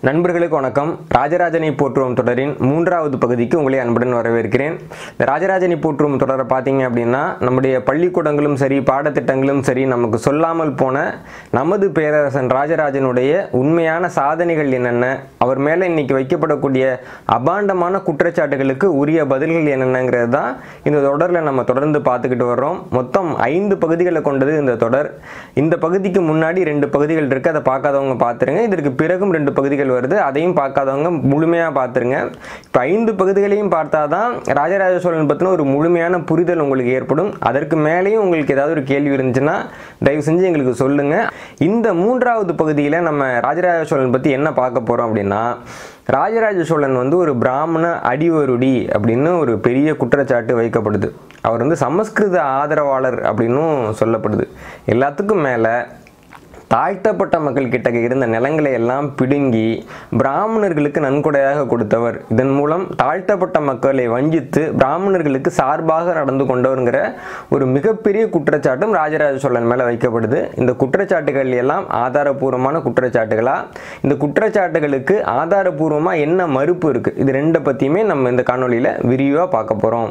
நண்பர்களுக்கு வணக்கம் ராஜராஜனை போற்றுவோம் தொடரின் மூன்றாவது பகுதிக்கு உங்களை அன்புடன் வரவேற்கிறேன் இந்த ராஜராஜனை போற்றுவோம் தொடரை பார்த்தீங்க அப்படின்னா நம்முடைய பள்ளிக்கூடங்களும் சரி பாடத்திட்டங்களும் சரி நமக்கு சொல்லாமல் போன நமது பேரரசன் ராஜராஜனுடைய உண்மையான சாதனைகள் என்னென்ன அவர் மேலே இன்னைக்கு வைக்கப்படக்கூடிய அபாண்டமான குற்றச்சாட்டுகளுக்கு உரிய பதில்கள் என்னென்னங்கிறது தான் இந்த தொடரில் நம்ம தொடர்ந்து பார்த்துக்கிட்டு வர்றோம் மொத்தம் ஐந்து பகுதிகளை கொண்டது இந்த தொடர் இந்த பகுதிக்கு முன்னாடி ரெண்டு பகுதிகள் இருக்குது அதை பார்க்காதவங்க பார்த்துருங்க இதற்கு பிறகும் ரெண்டு பகுதிகள் வருது அதையும் பார்க்காதவங்க முழுமையாக பார்த்துருங்க இப்போ ஐந்து பகுதிகளையும் பார்த்தா தான் ராஜராஜ சோழன் பற்றின ஒரு முழுமையான புரிதல் உங்களுக்கு ஏற்படும் அதற்கு மேலேயும் உங்களுக்கு ஏதாவது ஒரு கேள்வி இருந்துச்சுன்னா தயவு செஞ்சு எங்களுக்கு சொல்லுங்கள் இந்த மூன்றாவது பகுதியில் நம்ம ராஜராஜ சோழன் பற்றி என்ன பார்க்க போகிறோம் அப்படின்னா ராஜராஜ சோழன் வந்து ஒரு பிராமண அடிவருடி அப்படின்னு ஒரு பெரிய குற்றச்சாட்டு வைக்கப்படுது அவர் வந்து சமஸ்கிருத ஆதரவாளர் அப்படின்னும் சொல்லப்படுது எல்லாத்துக்கும் மேலே தாழ்த்தப்பட்ட மக்கள் கிட்ட இருந்த நிலங்களை எல்லாம் பிடுங்கி பிராமணர்களுக்கு நன்கொடையாக கொடுத்தவர் இதன் மூலம் தாழ்த்தப்பட்ட மக்களை வஞ்சித்து பிராமணர்களுக்கு சார்பாக நடந்து கொண்டவருங்கிற ஒரு மிகப்பெரிய குற்றச்சாட்டும் ராஜராஜ சோழன் மேலே வைக்கப்படுது இந்த குற்றச்சாட்டுகள் எல்லாம் ஆதாரபூர்வமான குற்றச்சாட்டுகளா இந்த குற்றச்சாட்டுகளுக்கு ஆதாரபூர்வமாக என்ன மறுப்பு இருக்குது இது ரெண்டை பற்றியுமே நம்ம இந்த காணொலியில் விரிவாக பார்க்க போகிறோம்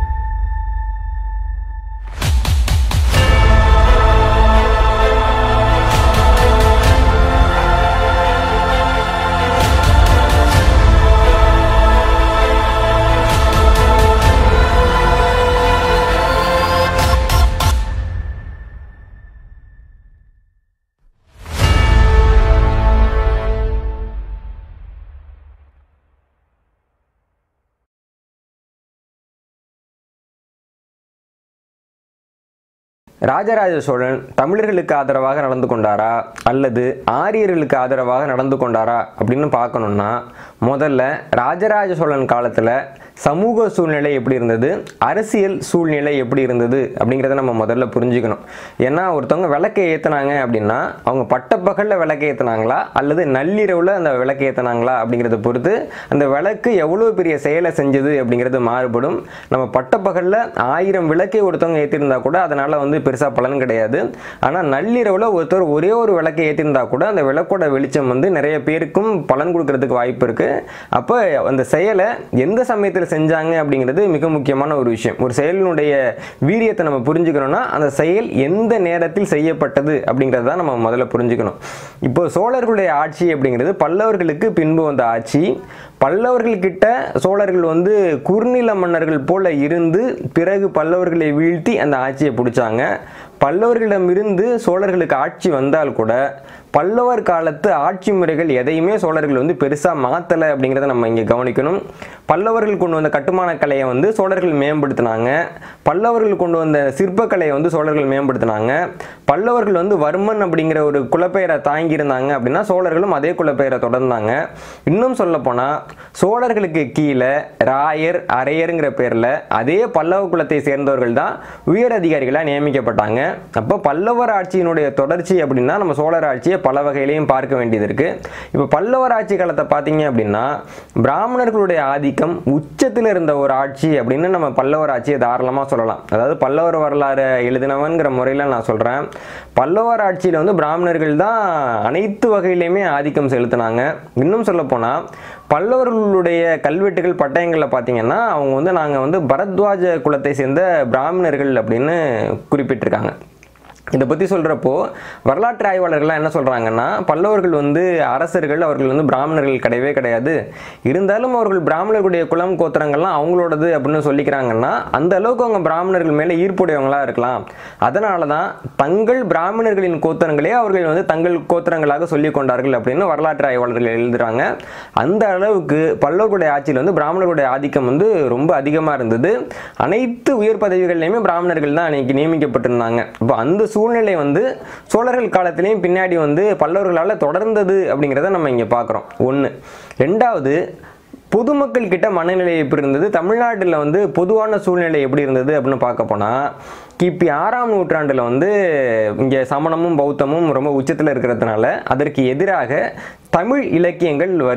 ராஜராஜ சோழன் தமிழர்களுக்கு ஆதரவாக நடந்து கொண்டாரா அல்லது ஆரியர்களுக்கு ஆதரவாக நடந்து கொண்டாரா அப்படின்னு பார்க்கணும்னா முதல்ல ராஜராஜ சோழன் காலத்தில் சமூக சூழ்நிலை எப்படி இருந்தது அரசியல் சூழ்நிலை எப்படி இருந்தது அப்படிங்கிறத நம்ம முதல்ல புரிஞ்சுக்கணும் ஏன்னா ஒருத்தவங்க விளக்கை ஏற்றுனாங்க அப்படின்னா அவங்க பட்டப்பகலில் விளக்கை ஏற்றுனாங்களா அல்லது நள்ளிரவில் அந்த விளக்கை ஏற்றுனாங்களா அப்படிங்கிறத பொறுத்து அந்த விளக்கு எவ்வளோ பெரிய செயலை செஞ்சது அப்படிங்கிறது மாறுபடும் நம்ம பட்டப்பகலில் ஆயிரம் விளக்கை ஒருத்தவங்க ஏற்றிருந்தா கூட அதனால் வந்து பெருசாக பலன் கிடையாது ஆனால் நள்ளிரவில் ஒருத்தர் ஒரே ஒரு விளக்கை ஏற்றிருந்தா கூட அந்த விளக்கோட வெளிச்சம் வந்து நிறைய பேருக்கும் பலன் கொடுக்கறதுக்கு வாய்ப்பு இருக்குது அப்போ அந்த செயலை எந்த சமயத்தில் செஞ்சாங்க அப்படிங்கிறது மிக முக்கியமான ஒரு விஷயம் ஒரு செயலினுடைய வீரியத்தை நம்ம புரிஞ்சுக்கணும்னா அந்த செயல் எந்த நேரத்தில் செய்யப்பட்டது அப்படிங்கிறத நம்ம முதல்ல புரிஞ்சுக்கணும் இப்போ சோழர்களுடைய ஆட்சி அப்படிங்கிறது பல்லவர்களுக்கு பின்பு வந்த ஆட்சி பல்லவர்கள்கிட்ட சோழர்கள் வந்து குறுநில மன்னர்கள் போல இருந்து பிறகு பல்லவர்களை வீழ்த்தி அந்த ஆட்சியை பிடிச்சாங்க பல்லவர்களிடமிருந்து சோழர்களுக்கு ஆட்சி வந்தால் கூட பல்லவர் காலத்து ஆட்சி முறைகள் எதையுமே சோழர்கள் வந்து பெருசாக மாற்றலை அப்படிங்கிறத நம்ம இங்கே கவனிக்கணும் பல்லவர்கள் கொண்டு வந்த கட்டுமான கலையை வந்து சோழர்கள் மேம்படுத்தினாங்க பல்லவர்கள் கொண்டு வந்த சிற்பக்கலையை வந்து சோழர்கள் மேம்படுத்தினாங்க பல்லவர்கள் வந்து வர்மன் அப்படிங்கிற ஒரு குலப்பெயரை தாங்கியிருந்தாங்க அப்படின்னா சோழர்களும் அதே குலப்பெயரை தொடர்ந்தாங்க இன்னும் சொல்லப்போனால் சோழர்களுக்கு கீழே ராயர் அரையருங்கிற பேரில் அதே பல்லவ குலத்தை சேர்ந்தவர்கள் தான் உயர் அதிகாரிகளாக நியமிக்கப்பட்டாங்க அப்போ பல்லவர் ஆட்சியினுடைய தொடர்ச்சி அப்படின்னா நம்ம சோழர் ஆட்சியை பல வகையிலையும் பார்க்க வேண்டியது இருக்குது இப்போ பல்லவர் ஆட்சி காலத்தை பார்த்தீங்க அப்படின்னா பிராமணர்களுடைய ஆதிக்கம் உச்சத்தில் இருந்த ஒரு ஆட்சி அப்படின்னு நம்ம பல்லவர் ஆட்சியை தாராளமாக சொல்லலாம் அதாவது பல்லவர் வரலாறு எழுதினவன்கிற முறையில் நான் சொல்கிறேன் பல்லவர் ஆட்சியில் வந்து பிராமணர்கள் தான் அனைத்து வகையிலையுமே ஆதிக்கம் செலுத்தினாங்க இன்னும் சொல்லப்போனால் பல்லவர்களுடைய கல்வெட்டுகள் பட்டயங்களில் பார்த்தீங்கன்னா அவங்க வந்து நாங்கள் வந்து பரத்வாஜ குலத்தை சேர்ந்த பிராமணர்கள் அப்படின்னு குறிப்பிட்டிருக்காங்க இதை பற்றி சொல்கிறப்போ வரலாற்று ஆய்வாளர்கள்லாம் என்ன சொல்கிறாங்கன்னா பல்லவர்கள் வந்து அரசர்கள் அவர்கள் வந்து பிராமணர்கள் கிடையவே கிடையாது இருந்தாலும் அவர்கள் பிராமணர்களுடைய குலம் கோத்திரங்கள்லாம் அவங்களோடது அப்படின்னு சொல்லிக்கிறாங்கன்னா அந்த அளவுக்கு அவங்க பிராமணர்கள் மேலே ஈர்ப்புடையவங்களாக இருக்கலாம் அதனால தான் தங்கள் பிராமணர்களின் கோத்திரங்களே அவர்கள் வந்து தங்கள் கோத்திரங்களாக சொல்லி கொண்டார்கள் அப்படின்னு வரலாற்று ஆய்வாளர்கள் எழுதுகிறாங்க அந்த அளவுக்கு பல்லவர்களுடைய ஆட்சியில் வந்து பிராமணர்களுடைய ஆதிக்கம் வந்து ரொம்ப அதிகமாக இருந்தது அனைத்து உயர் பதவிகள்லையுமே பிராமணர்கள் தான் அன்னைக்கு நியமிக்கப்பட்டிருந்தாங்க இப்போ அந்த சூழ்நிலை வந்து சோழர்கள் காலத்திலையும் பின்னாடி வந்து பல்லவர்களால் தொடர்ந்தது அப்படிங்கிறத நம்ம இங்கே பார்க்குறோம் ஒன்று ரெண்டாவது பொதுமக்கள் கிட்ட மனநிலை எப்படி இருந்தது தமிழ்நாட்டில் வந்து பொதுவான சூழ்நிலை எப்படி இருந்தது அப்படின்னு பார்க்க போனால் கிபி ஆறாம் நூற்றாண்டில் வந்து இங்கே சமணமும் பௌத்தமும் ரொம்ப உச்சத்தில் இருக்கிறதுனால அதற்கு எதிராக தமிழ் இலக்கியங்கள் வருது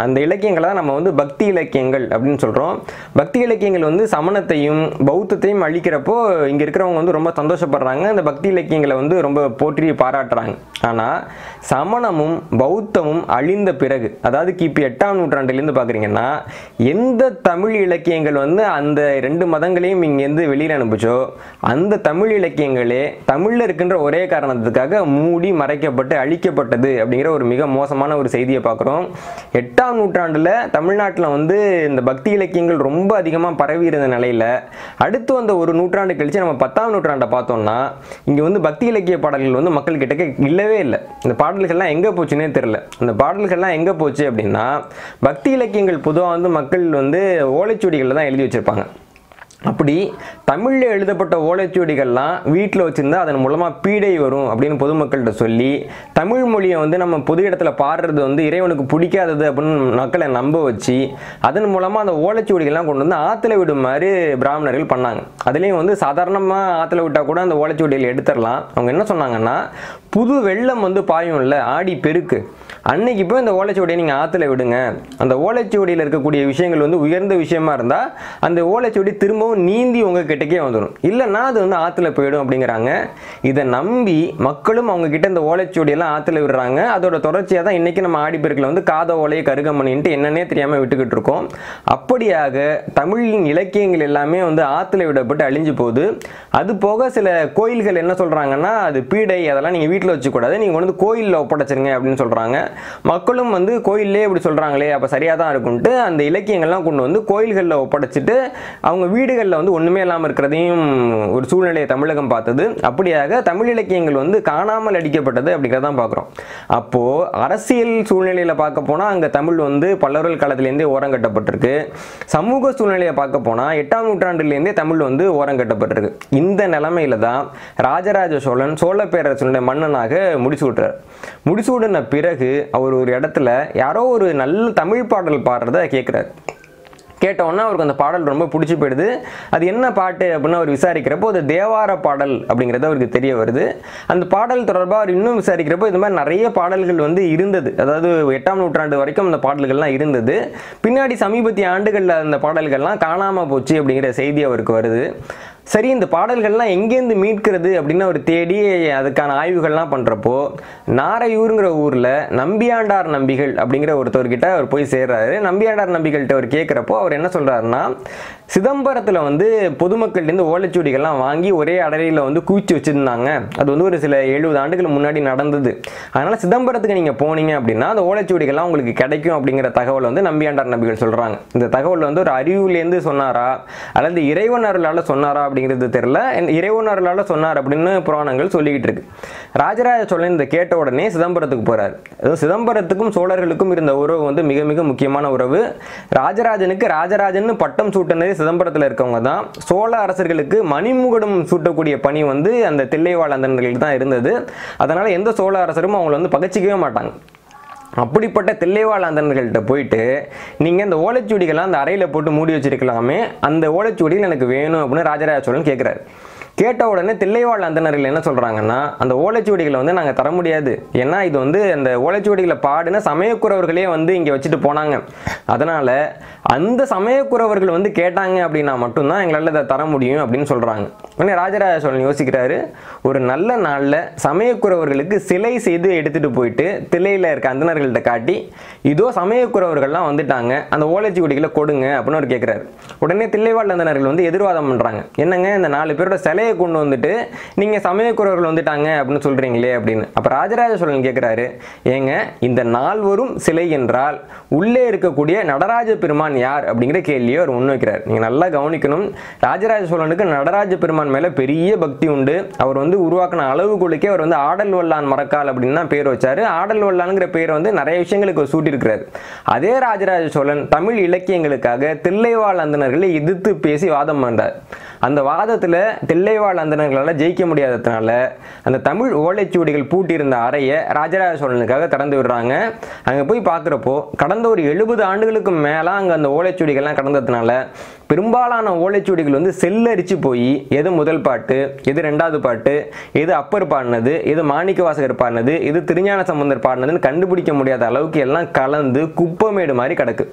அந்த இலக்கியங்களை தான் நம்ம வந்து பக்தி இலக்கியங்கள் அப்படின்னு சொல்கிறோம் பக்தி இலக்கியங்கள் வந்து சமணத்தையும் பௌத்தத்தையும் அழிக்கிறப்போ இங்கே இருக்கிறவங்க வந்து ரொம்ப சந்தோஷப்படுறாங்க அந்த பக்தி இலக்கியங்களை வந்து ரொம்ப போற்றி பாராட்டுறாங்க ஆனால் சமணமும் பௌத்தமும் அழிந்த பிறகு அதாவது கிபி எட்டாம் நூற்றாண்டுலேருந்து பார்க்குறீங்கன்னா எந்த தமிழ் இலக்கியங்கள் வந்து அந்த ரெண்டு மதங்களையும் இங்கேருந்து வெளியில் அனுப்பிச்சோ அந்த தமிழ் இலக்கியங்களே தமிழில் இருக்கின்ற ஒரே காரணத்துக்காக மூடி மறைக்கப்பட்டு அழிக்கப்பட்டது அப்படிங்கிற ஒரு மிக மோசமான ஒரு செய்தியை பார்க்குறோம் எட்டாம் நூற்றாண்டில் தமிழ்நாட்டில் வந்து இந்த பக்தி இலக்கியங்கள் ரொம்ப அதிகமாக பரவி இருந்த நிலையில் அடுத்து வந்த ஒரு நூற்றாண்டு கழிச்சு நம்ம பத்தாம் நூற்றாண்டை பார்த்தோம்னா இங்கே வந்து பக்தி இலக்கிய பாடல்கள் வந்து மக்கள் கிட்ட இல்லவே இல்லை இந்த பாடல்கள்லாம் எங்கே போச்சுன்னே தெரில இந்த பாடல்கள்லாம் எங்கே போச்சு அப்படின்னா பக்தி இலக்கியங்கள் பொதுவாக வந்து மக்கள் வந்து ஓலைச்சுவடிகளில் தான் எழுதி வச்சிருப்பாங்க அப்படி தமிழில் எழுதப்பட்ட ஓலைச்சுவடிகள்லாம் வீட்டில் வச்சுருந்தா அதன் மூலமாக பீடை வரும் அப்படின்னு பொதுமக்கள்கிட்ட சொல்லி தமிழ் மொழியை வந்து நம்ம பொது இடத்துல பாடுறது வந்து இறைவனுக்கு பிடிக்காதது அப்படின்னு மக்களை நம்ப வச்சு அதன் மூலமாக அந்த ஓலைச்சுவடிகள்லாம் கொண்டு வந்து ஆற்றுல விடுமாறு பிராமணர்கள் பண்ணாங்க அதுலேயும் வந்து சாதாரணமாக ஆற்றுல விட்டால் கூட அந்த ஓலைச்சுவடிகள் எடுத்துடலாம் அவங்க என்ன சொன்னாங்கன்னா புது வெள்ளம் வந்து பாயும்ல ஆடி பெருக்கு அன்னைக்கு போய் இந்த ஓலைச்சுவடியை நீங்கள் ஆற்றுல விடுங்க அந்த ஓலைச்சுவடியில் இருக்கக்கூடிய விஷயங்கள் வந்து உயர்ந்த விஷயமா இருந்தால் அந்த ஓலைச்சுவடி திரும்பவும் நீந்தி உங்கள் கிட்டக்கே வந்துடும் இல்லைன்னா அது வந்து ஆற்றுல போயிடும் அப்படிங்கிறாங்க இதை நம்பி மக்களும் அவங்க கிட்ட இந்த ஓலைச்சுவடியெல்லாம் ஆற்றுல விடுறாங்க அதோட தொடர்ச்சியாக தான் இன்றைக்கி நம்ம ஆடிப்பெருக்கில் வந்து காத ஓலையை கருகமணின்ட்டு என்னன்னே தெரியாமல் விட்டுக்கிட்டு இருக்கோம் அப்படியாக தமிழின் இலக்கியங்கள் எல்லாமே வந்து ஆற்றுல விடப்பட்டு அழிஞ்சு போகுது அது போக சில கோயில்கள் என்ன சொல்கிறாங்கன்னா அது பீடை அதெல்லாம் நீங்கள் வீட்டில் வச்சுக்கூடாது நீங்கள் வந்து கோயிலில் ஒப்படைச்சிருங்க அப்படின்னு சொல்கிறாங்க மக்களும் வந்து கோயிலே இப்படி சொல்கிறாங்களே அப்போ சரியாக தான் இருக்கும்ட்டு அந்த இலக்கியங்கள்லாம் கொண்டு வந்து கோயில்களில் ஒப்படைச்சிட்டு அவங்க வீடுகளில் வந்து ஒன்றுமே இல்லாமல் இருக்கிறதையும் ஒரு சூழ்நிலையை தமிழகம் பார்த்தது அப்படியாக தமிழ் இலக்கியங்கள் வந்து காணாமல் அடிக்கப்பட்டது அப்படிங்கிறதான் பார்க்குறோம் அப்போது அரசியல் சூழ்நிலையில் பார்க்க போனால் அங்கே தமிழ் வந்து பல்லவர்கள் காலத்திலேருந்தே ஓரங்கட்டப்பட்டிருக்கு சமூக சூழ்நிலையை பார்க்க போனால் எட்டாம் நூற்றாண்டுலேருந்தே தமிழ் வந்து ஓரங்கட்டப்பட்டிருக்கு இந்த நிலைமையில தான் ராஜராஜ சோழன் சோழ பேரரசனுடைய மன்னனாக முடிசூட்டுறார் முடிசூடின பிறகு அவர் ஒரு இடத்துல யாரோ ஒரு நல்ல தமிழ் பாடல் பாடுறத கேட்குறாரு கேட்டோன்னா அவருக்கு அந்த பாடல் ரொம்ப பிடிச்சி போயிடுது அது என்ன பாட்டு அப்படின்னு அவர் விசாரிக்கிறப்போ அது தேவார பாடல் அப்படிங்கிறது அவருக்கு தெரிய வருது அந்த பாடல் தொடர்பாக அவர் இன்னும் விசாரிக்கிறப்போ இது மாதிரி நிறைய பாடல்கள் வந்து இருந்தது அதாவது எட்டாம் நூற்றாண்டு வரைக்கும் அந்த பாடல்கள்லாம் இருந்தது பின்னாடி சமீபத்திய ஆண்டுகளில் அந்த பாடல்கள்லாம் காணாமல் போச்சு அப்படிங்கிற செய்தி அவருக்கு வருது சரி இந்த பாடல்கள்லாம் எங்கேருந்து மீட்கிறது அப்படின்னு அவர் தேடி அதுக்கான ஆய்வுகள்லாம் பண்ணுறப்போ நாரையூருங்கிற ஊரில் நம்பியாண்டார் நம்பிகள் அப்படிங்கிற ஒருத்தர்கிட்ட அவர் போய் சேர்றாரு நம்பியாண்டார் நம்பிகள்கிட்ட அவர் கேட்குறப்போ அவர் என்ன சொல்கிறாருன்னா சிதம்பரத்தில் வந்து பொதுமக்கள்லேருந்து ஓலைச்சுவடிகள்லாம் வாங்கி ஒரே அடையில வந்து குவிச்சு வச்சுருந்தாங்க அது வந்து ஒரு சில எழுபது ஆண்டுகள் முன்னாடி நடந்தது அதனால் சிதம்பரத்துக்கு நீங்கள் போனீங்க அப்படின்னா அந்த ஓலைச்சுவடிகள்லாம் உங்களுக்கு கிடைக்கும் அப்படிங்கிற தகவல் வந்து நம்பியாண்டார் நம்பிகள் சொல்கிறாங்க இந்த தகவல் வந்து ஒரு அறிவுலேருந்து சொன்னாரா அல்லது இறைவன் அருளால் சொன்னாரா அப்படிங்கிறது தெரியல இறைவன் அருளால் சொன்னார் அப்படின்னு புராணங்கள் சொல்லிக்கிட்டு இருக்கு ராஜராஜ சோழன் இந்த கேட்ட உடனே சிதம்பரத்துக்கு போகிறார் அதுவும் சிதம்பரத்துக்கும் சோழர்களுக்கும் இருந்த உறவு வந்து மிக மிக முக்கியமான உறவு ராஜராஜனுக்கு ராஜராஜன் பட்டம் சூட்டினதே சிதம்பரத்தில் இருக்கவங்க தான் சோழ அரசர்களுக்கு மணிமுகடம் சூட்டக்கூடிய பணி வந்து அந்த தில்லைவாழ் அந்தனர்களுக்கு தான் இருந்தது அதனால் எந்த சோழ அரசரும் அவங்கள வந்து பகச்சிக்கவே மாட்டாங்க அப்படிப்பட்ட தில்லைவாழ் அந்தனர்கள்ட்ட போயிட்டு நீங்கள் இந்த ஓலைச்சுவடிகள்லாம் அந்த அறையில் போட்டு மூடி வச்சிருக்கலாமே அந்த ஓலைச்சுவடிகள் எனக்கு வேணும் அப்படின்னு ராஜராஜ சோழன் கேட்குறாரு கேட்ட உடனே தில்லைவாழ் அந்தனர்கள் என்ன சொல்கிறாங்கன்னா அந்த ஓலைச்சுவடிகளை வந்து நாங்கள் தர முடியாது ஏன்னா இது வந்து அந்த ஓலைச்சுவடிகளை பாடின சமயக்குறவர்களே வந்து இங்கே வச்சுட்டு போனாங்க அதனால் அந்த சமயக்குறவர்கள் வந்து கேட்டாங்க அப்படின்னா மட்டும்தான் எங்களால் இதை தர முடியும் அப்படின்னு சொல்கிறாங்க உடனே ராஜராஜ சோழன் யோசிக்கிறாரு ஒரு நல்ல நாளில் சமயக்குறவர்களுக்கு சிலை செய்து எடுத்துகிட்டு போயிட்டு தில்லையில் இருக்க அந்தனர்கள்ட்ட காட்டி இதோ சமயக்குறவர்கள்லாம் வந்துட்டாங்க அந்த ஓலைச்சுவடிகளை கொடுங்க அப்படின்னு அவர் கேட்குறாரு உடனே தில்லைவாழ் அந்தனர்கள் வந்து எதிர்வாதம் பண்ணுறாங்க என்னங்க இந்த நாலு பேரோட சிலையை கொண்டு வந்துட்டு நீங்கள் சமயக்குறவர்கள் வந்துட்டாங்க அப்படின்னு சொல்கிறீங்களே அப்படின்னு அப்போ ராஜராஜ சோழன் கேட்குறாரு ஏங்க இந்த நால்வரும் சிலை என்றால் உள்ளே இருக்கக்கூடிய நடராஜ பெருமான் யார் அப்படிங்கிற கேள்வியை அவர் முன்வைக்கிறார் நீங்கள் நல்லா கவனிக்கணும் ராஜராஜ சோழனுக்கு நடராஜ பெருமான் மேலே பெரிய பக்தி உண்டு அவர் வந்து உருவாக்கின அளவுகளுக்கே அவர் வந்து ஆடல் வல்லான் மரக்கால் அப்படின்னு தான் பேர் வச்சாரு ஆடல் வல்லான்ங்கிற பேர் வந்து நிறைய விஷயங்களுக்கு அவர் சூட்டியிருக்கிறார் அதே ராஜராஜ சோழன் தமிழ் இலக்கியங்களுக்காக தில்லைவாழ் அந்தனர்களை எதிர்த்து பேசி வாதம் பண்றார் அந்த வாதத்தில் தில்லைவாழ் அந்தனர்களால் ஜெயிக்க முடியாததுனால அந்த தமிழ் ஓலைச்சுவடிகள் பூட்டியிருந்த அறையை ராஜராஜ சோழனுக்காக திறந்து விடுறாங்க அங்கே போய் பார்க்குறப்போ கடந்த ஒரு எழுபது ஆண்டுகளுக்கு மேலே அங்கே அந்த ஓலைச்சுவடிகள்லாம் கடந்ததுனால பெரும்பாலான ஓலைச்சுவடிகள் வந்து செல்லரிச்சு போய் எது முதல் பாட்டு எது ரெண்டாவது பாட்டு எது அப்பர் பாடினது எது மாணிக்க வாசகர் பாடினது எது திருஞான சம்பந்தர் பாடினதுன்னு கண்டுபிடிக்க முடியாத அளவுக்கு எல்லாம் கலந்து குப்பமேடு மாதிரி கிடக்கு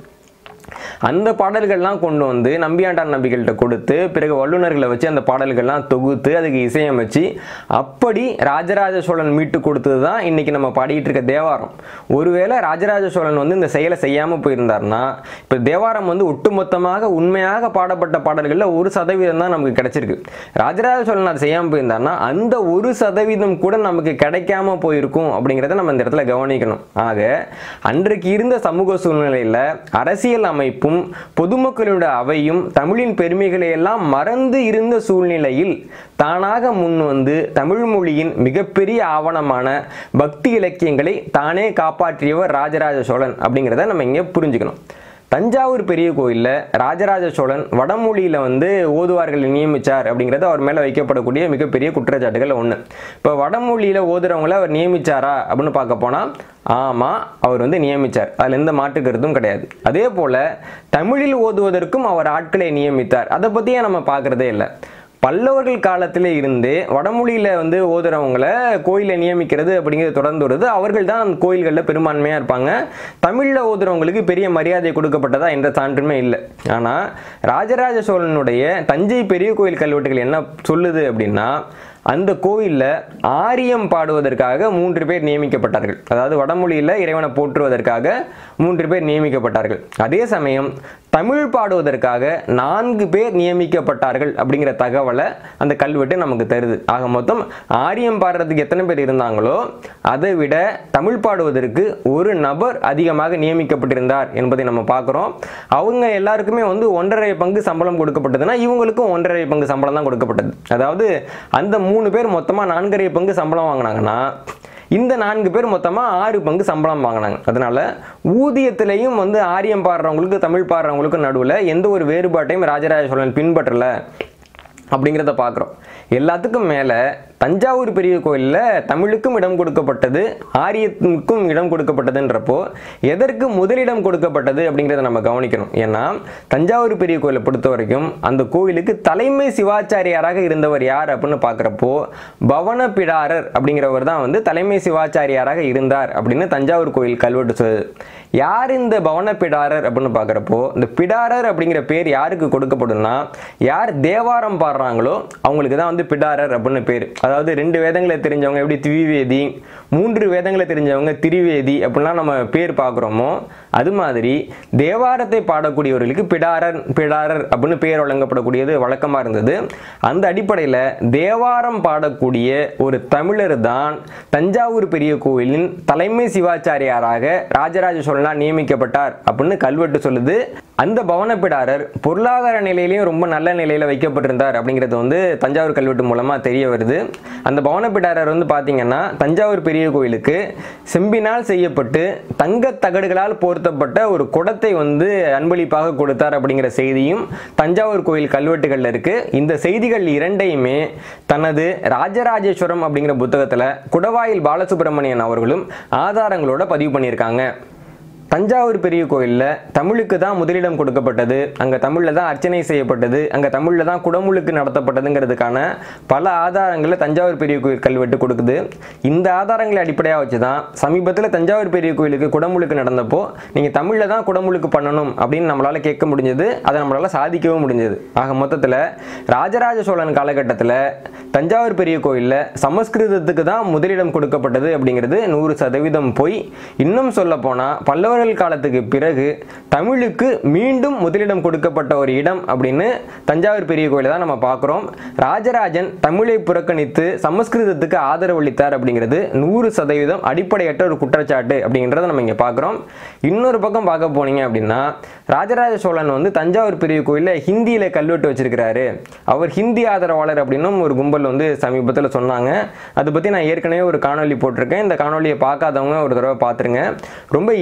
அந்த பாடல்கள்லாம் கொண்டு வந்து நம்பியாண்டான் நம்பிகள்கிட்ட கொடுத்து பிறகு வல்லுநர்களை வச்சு அந்த பாடல்கள்லாம் தொகுத்து அதுக்கு இசையமைச்சு அப்படி ராஜராஜ சோழன் மீட்டு கொடுத்தது தான் இன்னைக்கு நம்ம பாடிட்டு இருக்க தேவாரம் ஒருவேளை ராஜராஜ சோழன் வந்து இந்த செயலை செய்யாமல் போயிருந்தாருன்னா இப்போ தேவாரம் வந்து ஒட்டுமொத்தமாக உண்மையாக பாடப்பட்ட பாடல்களில் ஒரு சதவீதம் தான் நமக்கு கிடைச்சிருக்கு ராஜராஜ சோழன் அதை செய்யாமல் போயிருந்தாருன்னா அந்த ஒரு சதவீதம் கூட நமக்கு கிடைக்காம போயிருக்கும் அப்படிங்கிறத நம்ம இந்த இடத்துல கவனிக்கணும் ஆக அன்றைக்கு இருந்த சமூக சூழ்நிலையில் அரசியல் அமைப்பும் பொதுமக்களுடைய அவையும் தமிழின் பெருமைகளை எல்லாம் மறந்து இருந்த சூழ்நிலையில் தானாக முன் வந்து தமிழ் மொழியின் மிகப்பெரிய ஆவணமான பக்தி இலக்கியங்களை தானே காப்பாற்றியவர் ராஜராஜ சோழன் அப்படிங்கிறத நம்ம இங்கே புரிஞ்சுக்கணும் தஞ்சாவூர் பெரிய கோயிலில் ராஜராஜ சோழன் வடமொழியில் வந்து ஓதுவார்களை நியமித்தார் அப்படிங்கிறது அவர் மேலே வைக்கப்படக்கூடிய மிகப்பெரிய குற்றச்சாட்டுகள் ஒன்று இப்போ வடமொழியில் ஓதுறவங்கள அவர் நியமிச்சாரா அப்படின்னு பார்க்க போனால் ஆமாம் அவர் வந்து நியமித்தார் அதில் எந்த மாற்று கருத்தும் கிடையாது அதே போல் தமிழில் ஓதுவதற்கும் அவர் ஆட்களை நியமித்தார் அதை பற்றியே நம்ம பார்க்குறதே இல்லை பல்லவர்கள் காலத்திலே இருந்து வடமொழியில் வந்து ஓதுறவங்களை கோயிலில் நியமிக்கிறது அப்படிங்கிறது தொடர்ந்து வருது அவர்கள் தான் அந்த கோயில்களில் பெரும்பான்மையாக இருப்பாங்க தமிழில் ஓதுறவங்களுக்கு பெரிய மரியாதை கொடுக்கப்பட்டதா எந்த சான்றுமே இல்லை ஆனால் ராஜராஜ சோழனுடைய தஞ்சை பெரிய கோயில் கல்வெட்டுகள் என்ன சொல்லுது அப்படின்னா அந்த கோவிலில் ஆரியம் பாடுவதற்காக மூன்று பேர் நியமிக்கப்பட்டார்கள் அதாவது வடமொழியில் இறைவனை போற்றுவதற்காக மூன்று பேர் நியமிக்கப்பட்டார்கள் அதே சமயம் தமிழ் பாடுவதற்காக நான்கு பேர் நியமிக்கப்பட்டார்கள் அப்படிங்கிற தகவலை அந்த கல்வெட்டு நமக்கு தருது ஆக மொத்தம் ஆரியம் பாடுறதுக்கு எத்தனை பேர் இருந்தாங்களோ அதை விட தமிழ் பாடுவதற்கு ஒரு நபர் அதிகமாக நியமிக்கப்பட்டிருந்தார் என்பதை நம்ம பார்க்குறோம் அவங்க எல்லாருக்குமே வந்து ஒன்றரை பங்கு சம்பளம் கொடுக்கப்பட்டதுன்னா இவங்களுக்கும் ஒன்றரை பங்கு சம்பளம் தான் கொடுக்கப்பட்டது அதாவது அந்த மூணு பேர் மொத்தமாக நான்கரை பங்கு சம்பளம் வாங்கினாங்கன்னா இந்த நான்கு பேர் மொத்தமாக ஆறு பங்கு சம்பளம் வாங்கினாங்க அதனால ஊதியத்திலையும் வந்து ஆரியம் பாடுறவங்களுக்கு தமிழ் பாடுறவங்களுக்கும் நடுவில் எந்த ஒரு வேறுபாட்டையும் ராஜராஜ சோழன் பின்பற்றலை அப்படிங்கிறத பார்க்குறோம் எல்லாத்துக்கும் மேலே தஞ்சாவூர் பெரிய கோயிலில் தமிழுக்கும் இடம் கொடுக்கப்பட்டது ஆரியத்துக்கும் இடம் கொடுக்கப்பட்டதுன்றப்போ எதற்கு முதலிடம் கொடுக்கப்பட்டது அப்படிங்கிறத நம்ம கவனிக்கணும் ஏன்னா தஞ்சாவூர் பெரிய கோயிலை பொறுத்த வரைக்கும் அந்த கோயிலுக்கு தலைமை சிவாச்சாரியாராக இருந்தவர் யார் அப்படின்னு பார்க்குறப்போ பவன பிடாரர் அப்படிங்கிறவர் தான் வந்து தலைமை சிவாச்சாரியாராக இருந்தார் அப்படின்னு தஞ்சாவூர் கோயில் கல்வெட்டு சொல்லுது யார் இந்த பவன பிடாரர் அப்படின்னு பார்க்குறப்போ இந்த பிடாரர் அப்படிங்கிற பேர் யாருக்கு கொடுக்கப்படும்னா யார் தேவாரம் பாடுறாங்களோ அவங்களுக்கு தான் வந்து பிடாரர் அப்படின்னு பேர் அதாவது ரெண்டு வேதங்களை தெரிஞ்சவங்க எப்படி திவிவேதி மூன்று வேதங்களை தெரிஞ்சவங்க திரிவேதி அப்படிலாம் நம்ம பேர் பார்க்குறோமோ அது மாதிரி தேவாரத்தை பாடக்கூடியவர்களுக்கு பிடாரர் பிடாரர் அப்படின்னு பேர் வழங்கப்படக்கூடியது வழக்கமாக இருந்தது அந்த அடிப்படையில் தேவாரம் பாடக்கூடிய ஒரு தமிழர் தான் தஞ்சாவூர் பெரிய கோயிலின் தலைமை சிவாச்சாரியாராக ராஜராஜ சோழனால் நியமிக்கப்பட்டார் அப்படின்னு கல்வெட்டு சொல்லுது அந்த பவனப்பிடாரர் பொருளாதார நிலையிலையும் ரொம்ப நல்ல நிலையில் வைக்கப்பட்டிருந்தார் அப்படிங்கிறது வந்து தஞ்சாவூர் கல்வெட்டு மூலமாக தெரிய வருது அந்த பவனப்பிடாரர் வந்து பார்த்தீங்கன்னா தஞ்சாவூர் பெரிய கோயிலுக்கு செம்பினால் செய்யப்பட்டு தங்கத் தகடுகளால் போர்த்தப்பட்ட ஒரு குடத்தை வந்து அன்பளிப்பாக கொடுத்தார் அப்படிங்கிற செய்தியும் தஞ்சாவூர் கோயில் கல்வெட்டுகளில் இருக்கு இந்த செய்திகள் இரண்டையுமே தனது ராஜராஜேஸ்வரம் அப்படிங்கிற புத்தகத்தில் குடவாயில் பாலசுப்ரமணியன் அவர்களும் ஆதாரங்களோட பதிவு பண்ணியிருக்காங்க தஞ்சாவூர் பெரிய கோயிலில் தமிழுக்கு தான் முதலிடம் கொடுக்கப்பட்டது அங்கே தமிழில் தான் அர்ச்சனை செய்யப்பட்டது அங்கே தமிழில் தான் குடமுழுக்கு நடத்தப்பட்டதுங்கிறதுக்கான பல ஆதாரங்களை தஞ்சாவூர் பெரிய கோயில் கல்வெட்டு கொடுக்குது இந்த ஆதாரங்களை அடிப்படையாக வச்சு தான் சமீபத்தில் தஞ்சாவூர் பெரிய கோயிலுக்கு குடமுழுக்கு நடந்தப்போ நீங்கள் தமிழில் தான் குடமுழுக்கு பண்ணணும் அப்படின்னு நம்மளால் கேட்க முடிஞ்சது அதை நம்மளால் சாதிக்கவும் முடிஞ்சது ஆக மொத்தத்தில் ராஜராஜ சோழன் காலகட்டத்தில் தஞ்சாவூர் பெரிய கோயிலில் சமஸ்கிருதத்துக்கு தான் முதலிடம் கொடுக்கப்பட்டது அப்படிங்கிறது நூறு சதவீதம் போய் இன்னும் சொல்ல போனால் பல்லவர்கள் காலத்துக்கு பிறகு தமிழுக்கு மீண்டும் முதலிடம் கொடுக்கப்பட்ட ஒரு இடம் அப்படின்னு தஞ்சாவூர் பெரிய கோயிலை தான் நம்ம பார்க்குறோம் ராஜராஜன் தமிழை புறக்கணித்து சமஸ்கிருதத்துக்கு ஆதரவு அளித்தார் அப்படிங்கிறது நூறு சதவீதம் அடிப்படையற்ற ஒரு குற்றச்சாட்டு அப்படிங்கிறத நம்ம இங்கே பார்க்குறோம் இன்னொரு பக்கம் பார்க்க போனீங்க அப்படின்னா ராஜராஜ சோழன் வந்து தஞ்சாவூர் பெரிய கோயிலில் ஹிந்தியில் கல்வெட்டு வச்சிருக்கிறாரு அவர் ஹிந்தி ஆதரவாளர் அப்படின்னும் ஒரு கும்பல் வந்து சமீபத்தில் சொன்னாங்க அதை பற்றி நான் ஏற்கனவே ஒரு காணொளி போட்டிருக்கேன் இந்த காணொலியை பார்க்காதவங்க ஒரு தடவை பார்த்துருங்க ரொம்ப எளிமையாக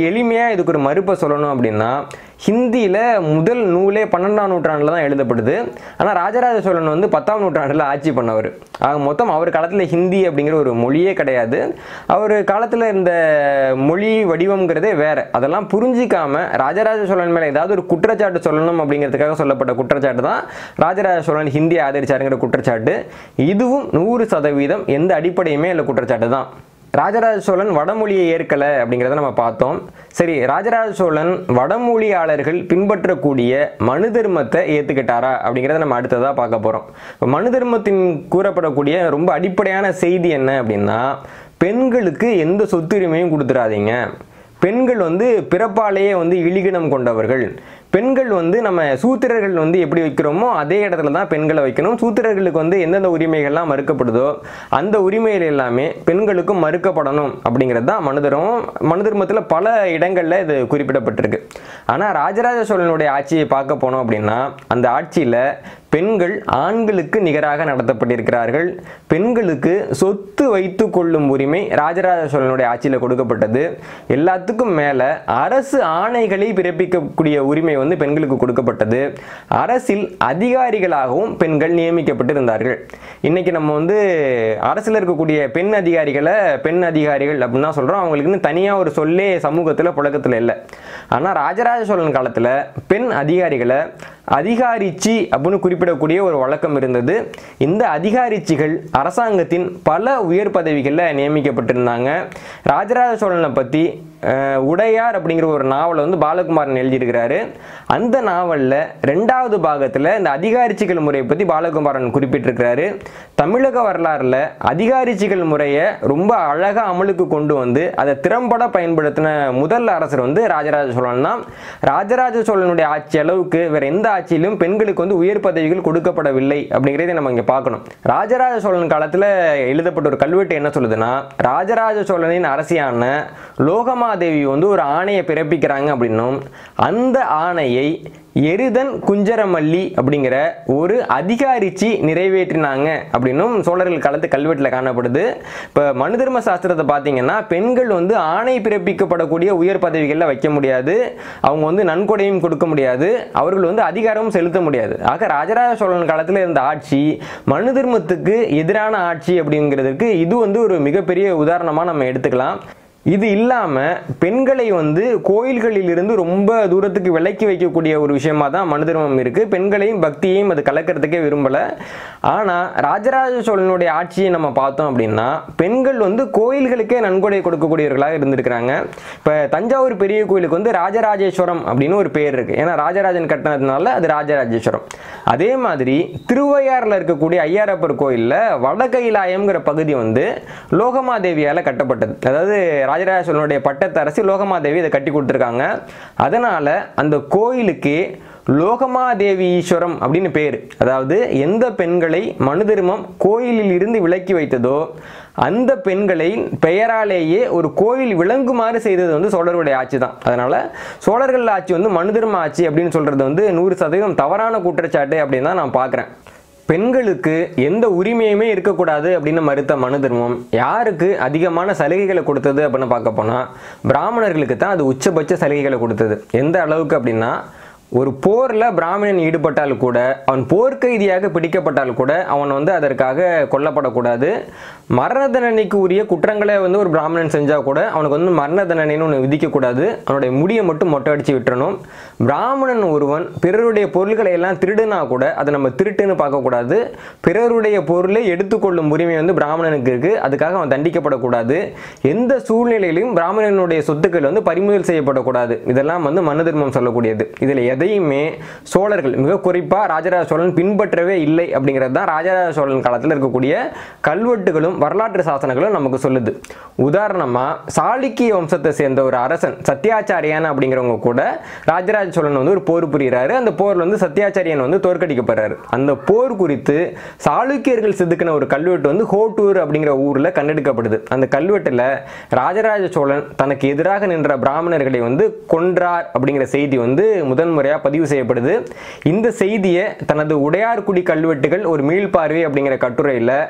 உண்மையாக இதுக்கு ஒரு மறுப்பை சொல்லணும் அப்படின்னா ஹிந்தியில் முதல் நூலே பன்னெண்டாம் நூற்றாண்டில் தான் எழுதப்படுது ஆனால் ராஜராஜ சோழன் வந்து பத்தாம் நூற்றாண்டில் ஆட்சி பண்ணவர் ஆக மொத்தம் அவர் காலத்தில் ஹிந்தி அப்படிங்கிற ஒரு மொழியே கிடையாது அவர் காலத்தில் இந்த மொழி வடிவம்ங்கிறதே வேற அதெல்லாம் புரிஞ்சிக்காம ராஜராஜ சோழன் மேலே ஏதாவது ஒரு குற்றச்சாட்டு சொல்லணும் அப்படிங்கிறதுக்காக சொல்லப்பட்ட குற்றச்சாட்டு தான் ராஜராஜ சோழன் ஹிந்தி ஆதரிச்சாருங்கிற குற்றச்சாட்டு இதுவும் நூறு சதவீதம் எந்த அடிப்படையுமே இல்லை குற்றச்சாட்டு தான் ராஜராஜ சோழன் வடமொழியை ஏற்கலை அப்படிங்கிறத நம்ம பார்த்தோம் சரி ராஜராஜ சோழன் வடமொழியாளர்கள் பின்பற்றக்கூடிய மனு தர்மத்தை ஏற்றுக்கிட்டாரா அப்படிங்கிறத நம்ம அடுத்ததாக பார்க்க போகிறோம் இப்போ மனு தர்மத்தின் கூறப்படக்கூடிய ரொம்ப அடிப்படையான செய்தி என்ன அப்படின்னா பெண்களுக்கு எந்த சொத்துரிமையும் கொடுத்துடாதீங்க பெண்கள் வந்து பிறப்பாலேயே வந்து இழிகினம் கொண்டவர்கள் பெண்கள் வந்து நம்ம சூத்திரர்கள் வந்து எப்படி வைக்கிறோமோ அதே இடத்துல தான் பெண்களை வைக்கணும் சூத்திரர்களுக்கு வந்து எந்தெந்த உரிமைகள்லாம் மறுக்கப்படுதோ அந்த உரிமைகள் எல்லாமே பெண்களுக்கும் மறுக்கப்படணும் அப்படிங்கிறது தான் மனு தர்மம் மனு தர்மத்தில் பல இடங்களில் இது குறிப்பிடப்பட்டிருக்கு ஆனால் ராஜராஜ சோழனுடைய ஆட்சியை பார்க்க போனோம் அப்படின்னா அந்த ஆட்சியில் பெண்கள் ஆண்களுக்கு நிகராக நடத்தப்பட்டிருக்கிறார்கள் பெண்களுக்கு சொத்து வைத்து கொள்ளும் உரிமை ராஜராஜ சோழனுடைய ஆட்சியில் கொடுக்கப்பட்டது எல்லாத்துக்கும் மேலே அரசு ஆணைகளை பிறப்பிக்கக்கூடிய உரிமை வந்து பெண்களுக்கு கொடுக்கப்பட்டது அரசில் அதிகாரிகளாகவும் பெண்கள் நியமிக்கப்பட்டிருந்தார்கள் இன்னைக்கு நம்ம வந்து அரசில் இருக்கக்கூடிய பெண் அதிகாரிகளை பெண் அதிகாரிகள் அப்படின்னு தான் சொல்கிறோம் அவங்களுக்குன்னு தனியாக ஒரு சொல்லே சமூகத்தில் புழக்கத்தில் இல்லை ஆனால் ராஜராஜ சோழன் காலத்தில் பெண் அதிகாரிகளை அதிகாரிச்சி அப்படின்னு குறிப்பிடக்கூடிய ஒரு வழக்கம் இருந்தது இந்த அதிகாரிச்சிகள் அரசாங்கத்தின் பல உயர் பதவிகளில் நியமிக்கப்பட்டிருந்தாங்க ராஜராஜ சோழனை பற்றி அஹ், உடையார் அப்படிங்கிற ஒரு நாவலை வந்து பாலகுமாரன் எழுதியிருக்கிறாரு அந்த நாவலில் ரெண்டாவது பாகத்தில் இந்த அதிகாரிச்சிகள் முறையை பற்றி பாலகுமாரன் குறிப்பிட்டிருக்கிறாரு தமிழக வரலாறில் அதிகாரிச்சிகள் முறையை ரொம்ப அழகாக அமலுக்கு கொண்டு வந்து அதை திறம்பட பயன்படுத்தின முதல் அரசர் வந்து ராஜராஜ சோழன் தான் ராஜராஜ சோழனுடைய ஆட்சி அளவுக்கு வேற எந்த ஆட்சியிலும் பெண்களுக்கு வந்து உயர் பதவிகள் கொடுக்கப்படவில்லை அப்படிங்கிறதை நம்ம இங்கே பார்க்கணும் ராஜராஜ சோழன் காலத்தில் எழுதப்பட்ட ஒரு கல்வெட்டு என்ன சொல்லுதுன்னா ராஜராஜ சோழனின் அரசியான லோகமாதேவி வந்து ஒரு ஆணையை பிறப்பிக்கிறாங்க அப்படின்னும் அந்த ஆணையை எருதன் குஞ்சரமல்லி அப்படிங்கிற ஒரு அதிகாரிச்சி நிறைவேற்றினாங்க அப்படின்னும் சோழர்கள் காலத்து கல்வெட்டில் காணப்படுது இப்போ மனு தர்ம சாஸ்திரத்தை பார்த்தீங்கன்னா பெண்கள் வந்து ஆணை பிறப்பிக்கப்படக்கூடிய உயர் பதவிகளில் வைக்க முடியாது அவங்க வந்து நன்கொடையும் கொடுக்க முடியாது அவர்கள் வந்து அதிகாரமும் செலுத்த முடியாது ஆக ராஜராஜ சோழன் காலத்தில் இருந்த ஆட்சி மனு தர்மத்துக்கு எதிரான ஆட்சி அப்படிங்கிறதுக்கு இது வந்து ஒரு மிகப்பெரிய உதாரணமாக நம்ம எடுத்துக்கலாம் இது இல்லாமல் பெண்களை வந்து கோயில்களிலிருந்து ரொம்ப தூரத்துக்கு விலக்கி வைக்கக்கூடிய ஒரு விஷயமா தான் மனு தர்மம் இருக்குது பெண்களையும் பக்தியையும் அது கலக்கிறதுக்கே விரும்பலை ஆனால் ராஜராஜ சோழனுடைய ஆட்சியை நம்ம பார்த்தோம் அப்படின்னா பெண்கள் வந்து கோயில்களுக்கே நன்கொடை கொடுக்கக்கூடியவர்களாக இருந்திருக்கிறாங்க இப்போ தஞ்சாவூர் பெரிய கோயிலுக்கு வந்து ராஜராஜேஸ்வரம் அப்படின்னு ஒரு பேர் இருக்குது ஏன்னா ராஜராஜன் கட்டினதுனால அது ராஜராஜேஸ்வரம் அதே மாதிரி திருவையாறில் இருக்கக்கூடிய ஐயாரப்பர் கோயிலில் வடகைலாயம்ங்கிற பகுதி வந்து லோகமாதேவியால் கட்டப்பட்டது அதாவது ராஜராஜ சோழனுடைய பட்டத்தரசி லோகமாதேவி இதை கட்டி கொடுத்துருக்காங்க அதனால் அந்த கோயிலுக்கு லோகமாதேவி ஈஸ்வரம் அப்படின்னு பேர் அதாவது எந்த பெண்களை மனு தர்மம் கோயிலில் இருந்து விலக்கி வைத்ததோ அந்த பெண்களை பெயராலேயே ஒரு கோயில் விளங்குமாறு செய்தது வந்து சோழருடைய ஆட்சி தான் அதனால் சோழர்கள் ஆட்சி வந்து மனு தர்ம ஆட்சி அப்படின்னு சொல்கிறது வந்து நூறு சதவீதம் தவறான குற்றச்சாட்டு அப்படின்னு தான் நான் பார்க்குறேன் பெண்களுக்கு எந்த உரிமையுமே இருக்கக்கூடாது அப்படின்னு மறுத்த மனு தர்மம் யாருக்கு அதிகமான சலுகைகளை கொடுத்தது அப்படின்னு பார்க்க போனால் பிராமணர்களுக்கு தான் அது உச்சபட்ச சலுகைகளை கொடுத்தது எந்த அளவுக்கு அப்படின்னா ஒரு போரில் பிராமணன் ஈடுபட்டால் கூட அவன் போர்க்கைதியாக பிடிக்கப்பட்டால் கூட அவன் வந்து அதற்காக கொல்லப்படக்கூடாது மரண தண்டனைக்கு உரிய குற்றங்களை வந்து ஒரு பிராமணன் செஞ்சால் கூட அவனுக்கு வந்து மரண தண்டனைன்னு ஒன்று விதிக்கக்கூடாது அவனுடைய முடியை மட்டும் மொட்டை அடித்து விட்டுறணும் பிராமணன் ஒருவன் பிறருடைய பொருள்களை எல்லாம் திருடுனா கூட அதை நம்ம திருட்டுன்னு பார்க்கக்கூடாது பிறருடைய பொருளை எடுத்துக்கொள்ளும் உரிமை வந்து பிராமணனுக்கு இருக்குது அதுக்காக அவன் தண்டிக்கப்படக்கூடாது எந்த சூழ்நிலையிலும் பிராமணனுடைய சொத்துக்கள் வந்து பறிமுதல் செய்யப்படக்கூடாது இதெல்லாம் வந்து மனு தர்மம் சொல்லக்கூடியது இதில் எதையுமே சோழர்கள் மிக குறிப்பாக ராஜராஜ சோழன் பின்பற்றவே இல்லை அப்படிங்கிறது தான் ராஜராஜ சோழன் காலத்தில் இருக்கக்கூடிய கல்வெட்டுகளும் வரலாற்று சாசனங்களும் நமக்கு சொல்லுது உதாரணமாக சாளுக்கிய வம்சத்தை சேர்ந்த ஒரு அரசன் சத்யாச்சாரியான் அப்படிங்கிறவங்க கூட ராஜராஜ சோழன் வந்து ஒரு போர் புரிகிறாரு அந்த போரில் வந்து சத்யாச்சாரியன் வந்து தோற்கடிக்கப்படுறாரு அந்த போர் குறித்து சாளுக்கியர்கள் செதுக்கின ஒரு கல்வெட்டு வந்து ஹோட்டூர் அப்படிங்கிற ஊரில் கண்டெடுக்கப்படுது அந்த கல்வெட்டில் ராஜராஜ சோழன் தனக்கு எதிராக நின்ற பிராமணர்களை வந்து கொன்றார் அப்படிங்கிற செய்தி வந்து முதன்முறையாக பதிவு செய்யப்படுது இந்த செய்தியை தனது உடையார்குடி கல்வெட்டுகள் ஒரு மீள்பார்வை அப்படிங்கிற கட்டுரையில்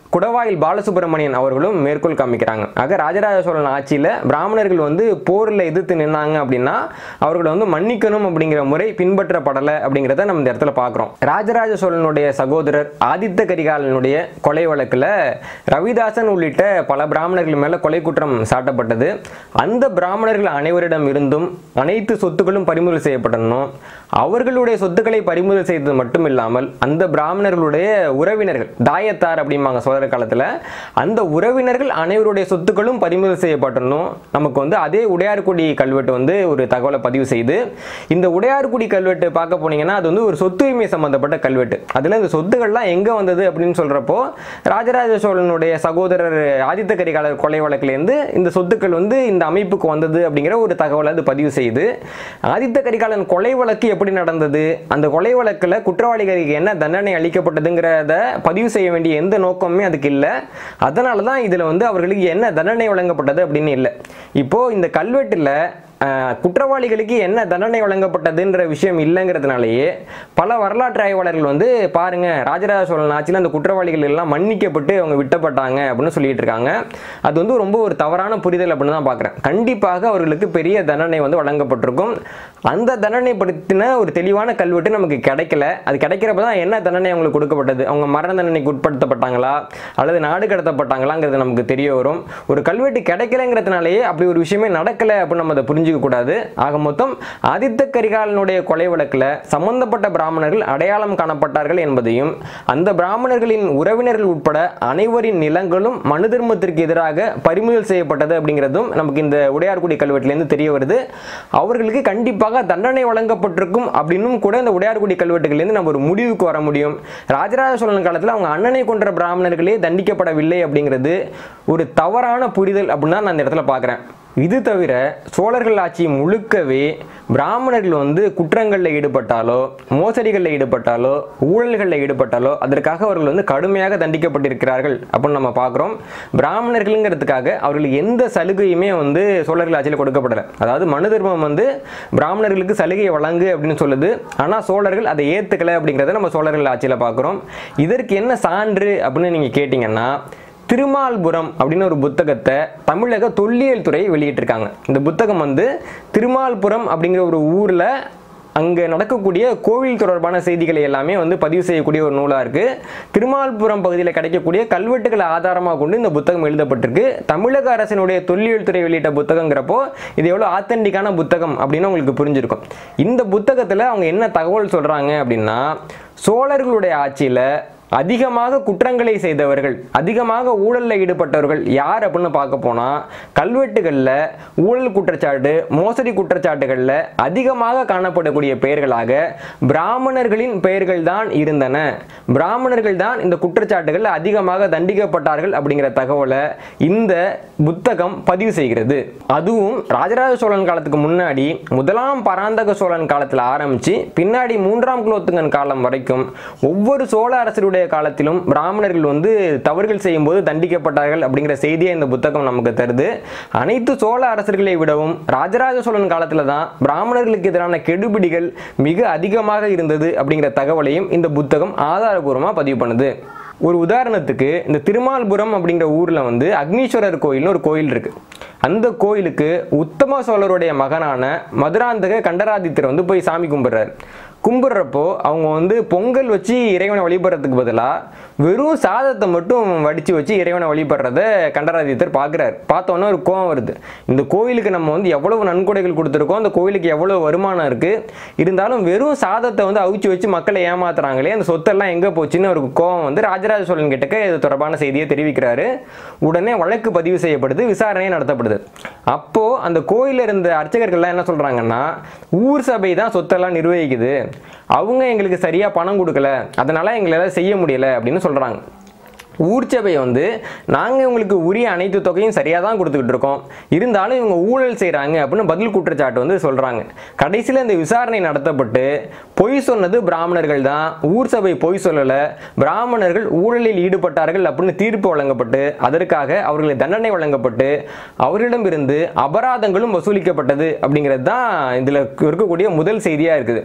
குடவாயில் பாலசுப்ரமணியன் அவர்களும் மேற்கோள் காமிக்கிறாங்க ஆக ராஜராஜ சோழன் ஆட்சியில் பிராமணர்கள் வந்து போரில் எதிர்த்து நின்னாங்க அப்படின்னா அவர்களை வந்து மன்னிக்கணும் அப்படிங்கிற முறை பின்பற்றப்படலை அப்படிங்கிறத நம்ம இந்த இடத்துல பார்க்குறோம் ராஜராஜ சோழனுடைய சகோதரர் ஆதித்த கரிகாலனுடைய கொலை வழக்கில் ரவிதாசன் உள்ளிட்ட பல பிராமணர்கள் மேலே கொலை குற்றம் சாட்டப்பட்டது அந்த பிராமணர்கள் அனைவரிடம் இருந்தும் அனைத்து சொத்துக்களும் பறிமுதல் செய்யப்படணும் அவர்களுடைய சொத்துக்களை பறிமுதல் செய்தது மட்டும் இல்லாமல் அந்த பிராமணர்களுடைய உறவினர்கள் தாயத்தார் அப்படிம்பாங்க சோதர காலத்தில் அந்த உறவினர்கள் அனைவருடைய சொத்துக்களும் பறிமுதல் செய்யப்பட்டணும் நமக்கு வந்து அதே உடையார்குடி கல்வெட்டு வந்து ஒரு தகவலை பதிவு செய்து இந்த உடையார்குடி கல்வெட்டு பார்க்க போனீங்கன்னா அது வந்து ஒரு சொத்துரிமை சம்பந்தப்பட்ட கல்வெட்டு அதில் இந்த சொத்துக்கள்லாம் எங்கே வந்தது அப்படின்னு சொல்கிறப்போ ராஜராஜ சோழனுடைய சகோதரர் ஆதித்த கரிகாலர் கொலை வழக்கிலேருந்து இந்த சொத்துக்கள் வந்து இந்த அமைப்புக்கு வந்தது அப்படிங்கிற ஒரு தகவலை அது பதிவு செய்து ஆதித்த கரிகாலன் கொலை வழக்கு எப்படி நடந்தது அந்த கொலை வழக்கில் குற்றவாளிகளுக்கு என்ன தண்டனை அளிக்கப்பட்டதுங்கிறத பதிவு செய்ய வேண்டிய எந்த நோக்கமுமே அதுக்கு இல்லை அதனால தான் இதில் வந்து அவர்களுக்கு என்ன தண்டனை வழங்கப்பட்டது அப்படின்னு இல்லை இப்போது இந்த கல்வெட்டில் அஹ், குற்றவாளிகளுக்கு என்ன தண்டனை வழங்கப்பட்டதுன்ற விஷயம் இல்லைங்கிறதுனாலேயே பல வரலாற்று ஆய்வாளர்கள் வந்து பாருங்க ராஜராஜ சோழன் ஆட்சியில் அந்த குற்றவாளிகள் எல்லாம் மன்னிக்கப்பட்டு அவங்க விட்டப்பட்டாங்க அப்படின்னு சொல்லிட்டு இருக்காங்க அது வந்து ரொம்ப ஒரு தவறான புரிதல் அப்படின்னு தான் பார்க்குறேன் கண்டிப்பாக அவர்களுக்கு பெரிய தண்டனை வந்து வழங்கப்பட்டிருக்கும் அந்த தண்டனை படுத்தின ஒரு தெளிவான கல்வெட்டு நமக்கு கிடைக்கல அது கிடைக்கிறப்ப தான் என்ன தண்டனை அவங்களுக்கு கொடுக்கப்பட்டது அவங்க மரண தண்டனைக்கு உட்படுத்தப்பட்டாங்களா அல்லது நாடு கடத்தப்பட்டாங்களாங்கிறது நமக்கு தெரிய வரும் ஒரு கல்வெட்டு கிடைக்கலங்கிறதுனாலேயே அப்படி ஒரு விஷயமே நடக்கலை அப்படின்னு நம்ம அதை புரிஞ்சுக்க கூடாது ஆக மொத்தம் ஆதித்த கரிகாலனுடைய கொலை வழக்கில் சம்பந்தப்பட்ட பிராமணர்கள் அடையாளம் காணப்பட்டார்கள் என்பதையும் அந்த பிராமணர்களின் உறவினர்கள் உட்பட அனைவரின் நிலங்களும் மனு தர்மத்திற்கு எதிராக பறிமுதல் செய்யப்பட்டது அப்படிங்கிறதும் நமக்கு இந்த உடையார்குடி கல்வெட்டிலேருந்து தெரிய வருது அவர்களுக்கு கண்டிப்பாக தண்டனை வழங்கப்பட்டிருக்கும் அப்படின்னும் கூட இந்த உடையார்குடி கல்வெட்டுகளிலிருந்து நம்ம ஒரு முடிவுக்கு வர முடியும் ராஜராஜ சோழன் காலத்தில் அவங்க அண்ணனை கொன்ற பிராமணர்களே தண்டிக்கப்படவில்லை அப்படிங்கிறது ஒரு தவறான புரிதல் அப்படின்னு தான் நான் இந்த இடத்துல பார்க்குறேன் இது தவிர சோழர்கள் ஆட்சி முழுக்கவே பிராமணர்கள் வந்து குற்றங்களில் ஈடுபட்டாலோ மோசடிகளில் ஈடுபட்டாலோ ஊழல்களில் ஈடுபட்டாலோ அதற்காக அவர்கள் வந்து கடுமையாக தண்டிக்கப்பட்டிருக்கிறார்கள் அப்படின்னு நம்ம பார்க்குறோம் பிராமணர்கள்ங்கிறதுக்காக அவர்களுக்கு எந்த சலுகையுமே வந்து சோழர்கள் ஆட்சியில் கொடுக்கப்படலை அதாவது மனு தர்மம் வந்து பிராமணர்களுக்கு சலுகையை வழங்கு அப்படின்னு சொல்லுது ஆனால் சோழர்கள் அதை ஏற்றுக்கலை அப்படிங்கிறத நம்ம சோழர்கள் ஆட்சியில் பார்க்குறோம் இதற்கு என்ன சான்று அப்படின்னு நீங்கள் கேட்டிங்கன்னா திருமால்புரம் அப்படின்னு ஒரு புத்தகத்தை தமிழக தொல்லியல் துறை வெளியிட்டிருக்காங்க இந்த புத்தகம் வந்து திருமால்புரம் அப்படிங்கிற ஒரு ஊரில் அங்கே நடக்கக்கூடிய கோவில் தொடர்பான செய்திகளை எல்லாமே வந்து பதிவு செய்யக்கூடிய ஒரு நூலாக இருக்குது திருமால்புரம் பகுதியில் கிடைக்கக்கூடிய கல்வெட்டுகளை ஆதாரமாக கொண்டு இந்த புத்தகம் எழுதப்பட்டிருக்கு தமிழக அரசினுடைய தொல்லியல் துறை வெளியிட்ட புத்தகங்கிறப்போ இது எவ்வளோ ஆத்தென்டிக்கான புத்தகம் அப்படின்னு உங்களுக்கு புரிஞ்சிருக்கும் இந்த புத்தகத்தில் அவங்க என்ன தகவல் சொல்கிறாங்க அப்படின்னா சோழர்களுடைய ஆட்சியில் அதிகமாக குற்றங்களை செய்தவர்கள் அதிகமாக ஊழலில் ஈடுபட்டவர்கள் யார் அப்படின்னு பார்க்க போனால் கல்வெட்டுகளில் ஊழல் குற்றச்சாட்டு மோசடி குற்றச்சாட்டுகளில் அதிகமாக காணப்படக்கூடிய பெயர்களாக பிராமணர்களின் பெயர்கள் தான் இருந்தன பிராமணர்கள் தான் இந்த குற்றச்சாட்டுகள் அதிகமாக தண்டிக்கப்பட்டார்கள் அப்படிங்கிற தகவலை இந்த புத்தகம் பதிவு செய்கிறது அதுவும் ராஜராஜ சோழன் காலத்துக்கு முன்னாடி முதலாம் பராந்தக சோழன் காலத்தில் ஆரம்பித்து பின்னாடி மூன்றாம் குலோத்துங்கன் காலம் வரைக்கும் ஒவ்வொரு சோழ அரசருடைய காலத்திலும் பிராமணர்கள் வந்து தவறுகள் செய்யும்போது தண்டிக்கப்பட்டார்கள் அப்படிங்கிற செய்தியை இந்த புத்தகம் நமக்கு தருது அனைத்து சோழ அரசர்களை விடவும் ராஜராஜ சோழன் காலத்தில் தான் பிராமணர்களுக்கு எதிரான கெடுபிடிகள் மிக அதிகமாக இருந்தது அப்படிங்கிற தகவலையும் இந்த புத்தகம் ஆதாரபூர்வமாக பதிவு பண்ணுது ஒரு உதாரணத்துக்கு இந்த திருமால்புரம் அப்படிங்கிற ஊரில் வந்து அக்னீஸ்வரர் கோயில்னு ஒரு கோயில் இருக்கு அந்த கோயிலுக்கு உத்தம சோழருடைய மகனான மதுராந்தக கண்டராதித்தர் வந்து போய் சாமி கும்பிட்றாரு கும்பிட்றப்போ அவங்க வந்து பொங்கல் வச்சு இறைவனை வழிபடுறதுக்கு பதிலாக வெறும் சாதத்தை மட்டும் வடித்து வச்சு இறைவனை வழிபடுறத கண்டராதித்தர் பார்க்குறாரு பார்த்தோன்னே ஒரு கோவம் வருது இந்த கோயிலுக்கு நம்ம வந்து எவ்வளவு நன்கொடைகள் கொடுத்துருக்கோம் அந்த கோயிலுக்கு எவ்வளோ வருமானம் இருக்குது இருந்தாலும் வெறும் சாதத்தை வந்து அவிச்சு வச்சு மக்களை ஏமாத்துறாங்களே அந்த சொத்தெல்லாம் எங்கே போச்சுன்னு ஒரு கோவம் வந்து ராஜராஜ சோழன் கிட்டக்க இது தொடர்பான செய்தியை தெரிவிக்கிறாரு உடனே வழக்கு பதிவு செய்யப்படுது விசாரணை நடத்தப்படுது அப்போது அந்த கோயிலில் இருந்த அர்ச்சகர்கள்லாம் என்ன சொல்கிறாங்கன்னா ஊர் சபை தான் சொத்தெல்லாம் நிர்வகிக்குது அவங்க எங்களுக்கு சரியாக பணம் கொடுக்கல அதனால் எங்களால் செய்ய முடியல அப்படின்னு சொல்கிறாங்க ஊர்ச்சபை வந்து நாங்கள் உங்களுக்கு உரிய அனைத்து தொகையும் சரியாக தான் கொடுத்துக்கிட்டு இருக்கோம் இருந்தாலும் இவங்க ஊழல் செய்கிறாங்க அப்படின்னு பதில் குற்றச்சாட்டு வந்து சொல்கிறாங்க கடைசியில் இந்த விசாரணை நடத்தப்பட்டு பொய் சொன்னது பிராமணர்கள் தான் ஊர் சபை பொய் சொல்லலை பிராமணர்கள் ஊழலில் ஈடுபட்டார்கள் அப்படின்னு தீர்ப்பு வழங்கப்பட்டு அதற்காக அவர்களுக்கு தண்டனை வழங்கப்பட்டு அவர்களிடமிருந்து அபராதங்களும் வசூலிக்கப்பட்டது அப்படிங்கிறது தான் இதில் இருக்கக்கூடிய முதல் செய்தியாக இருக்குது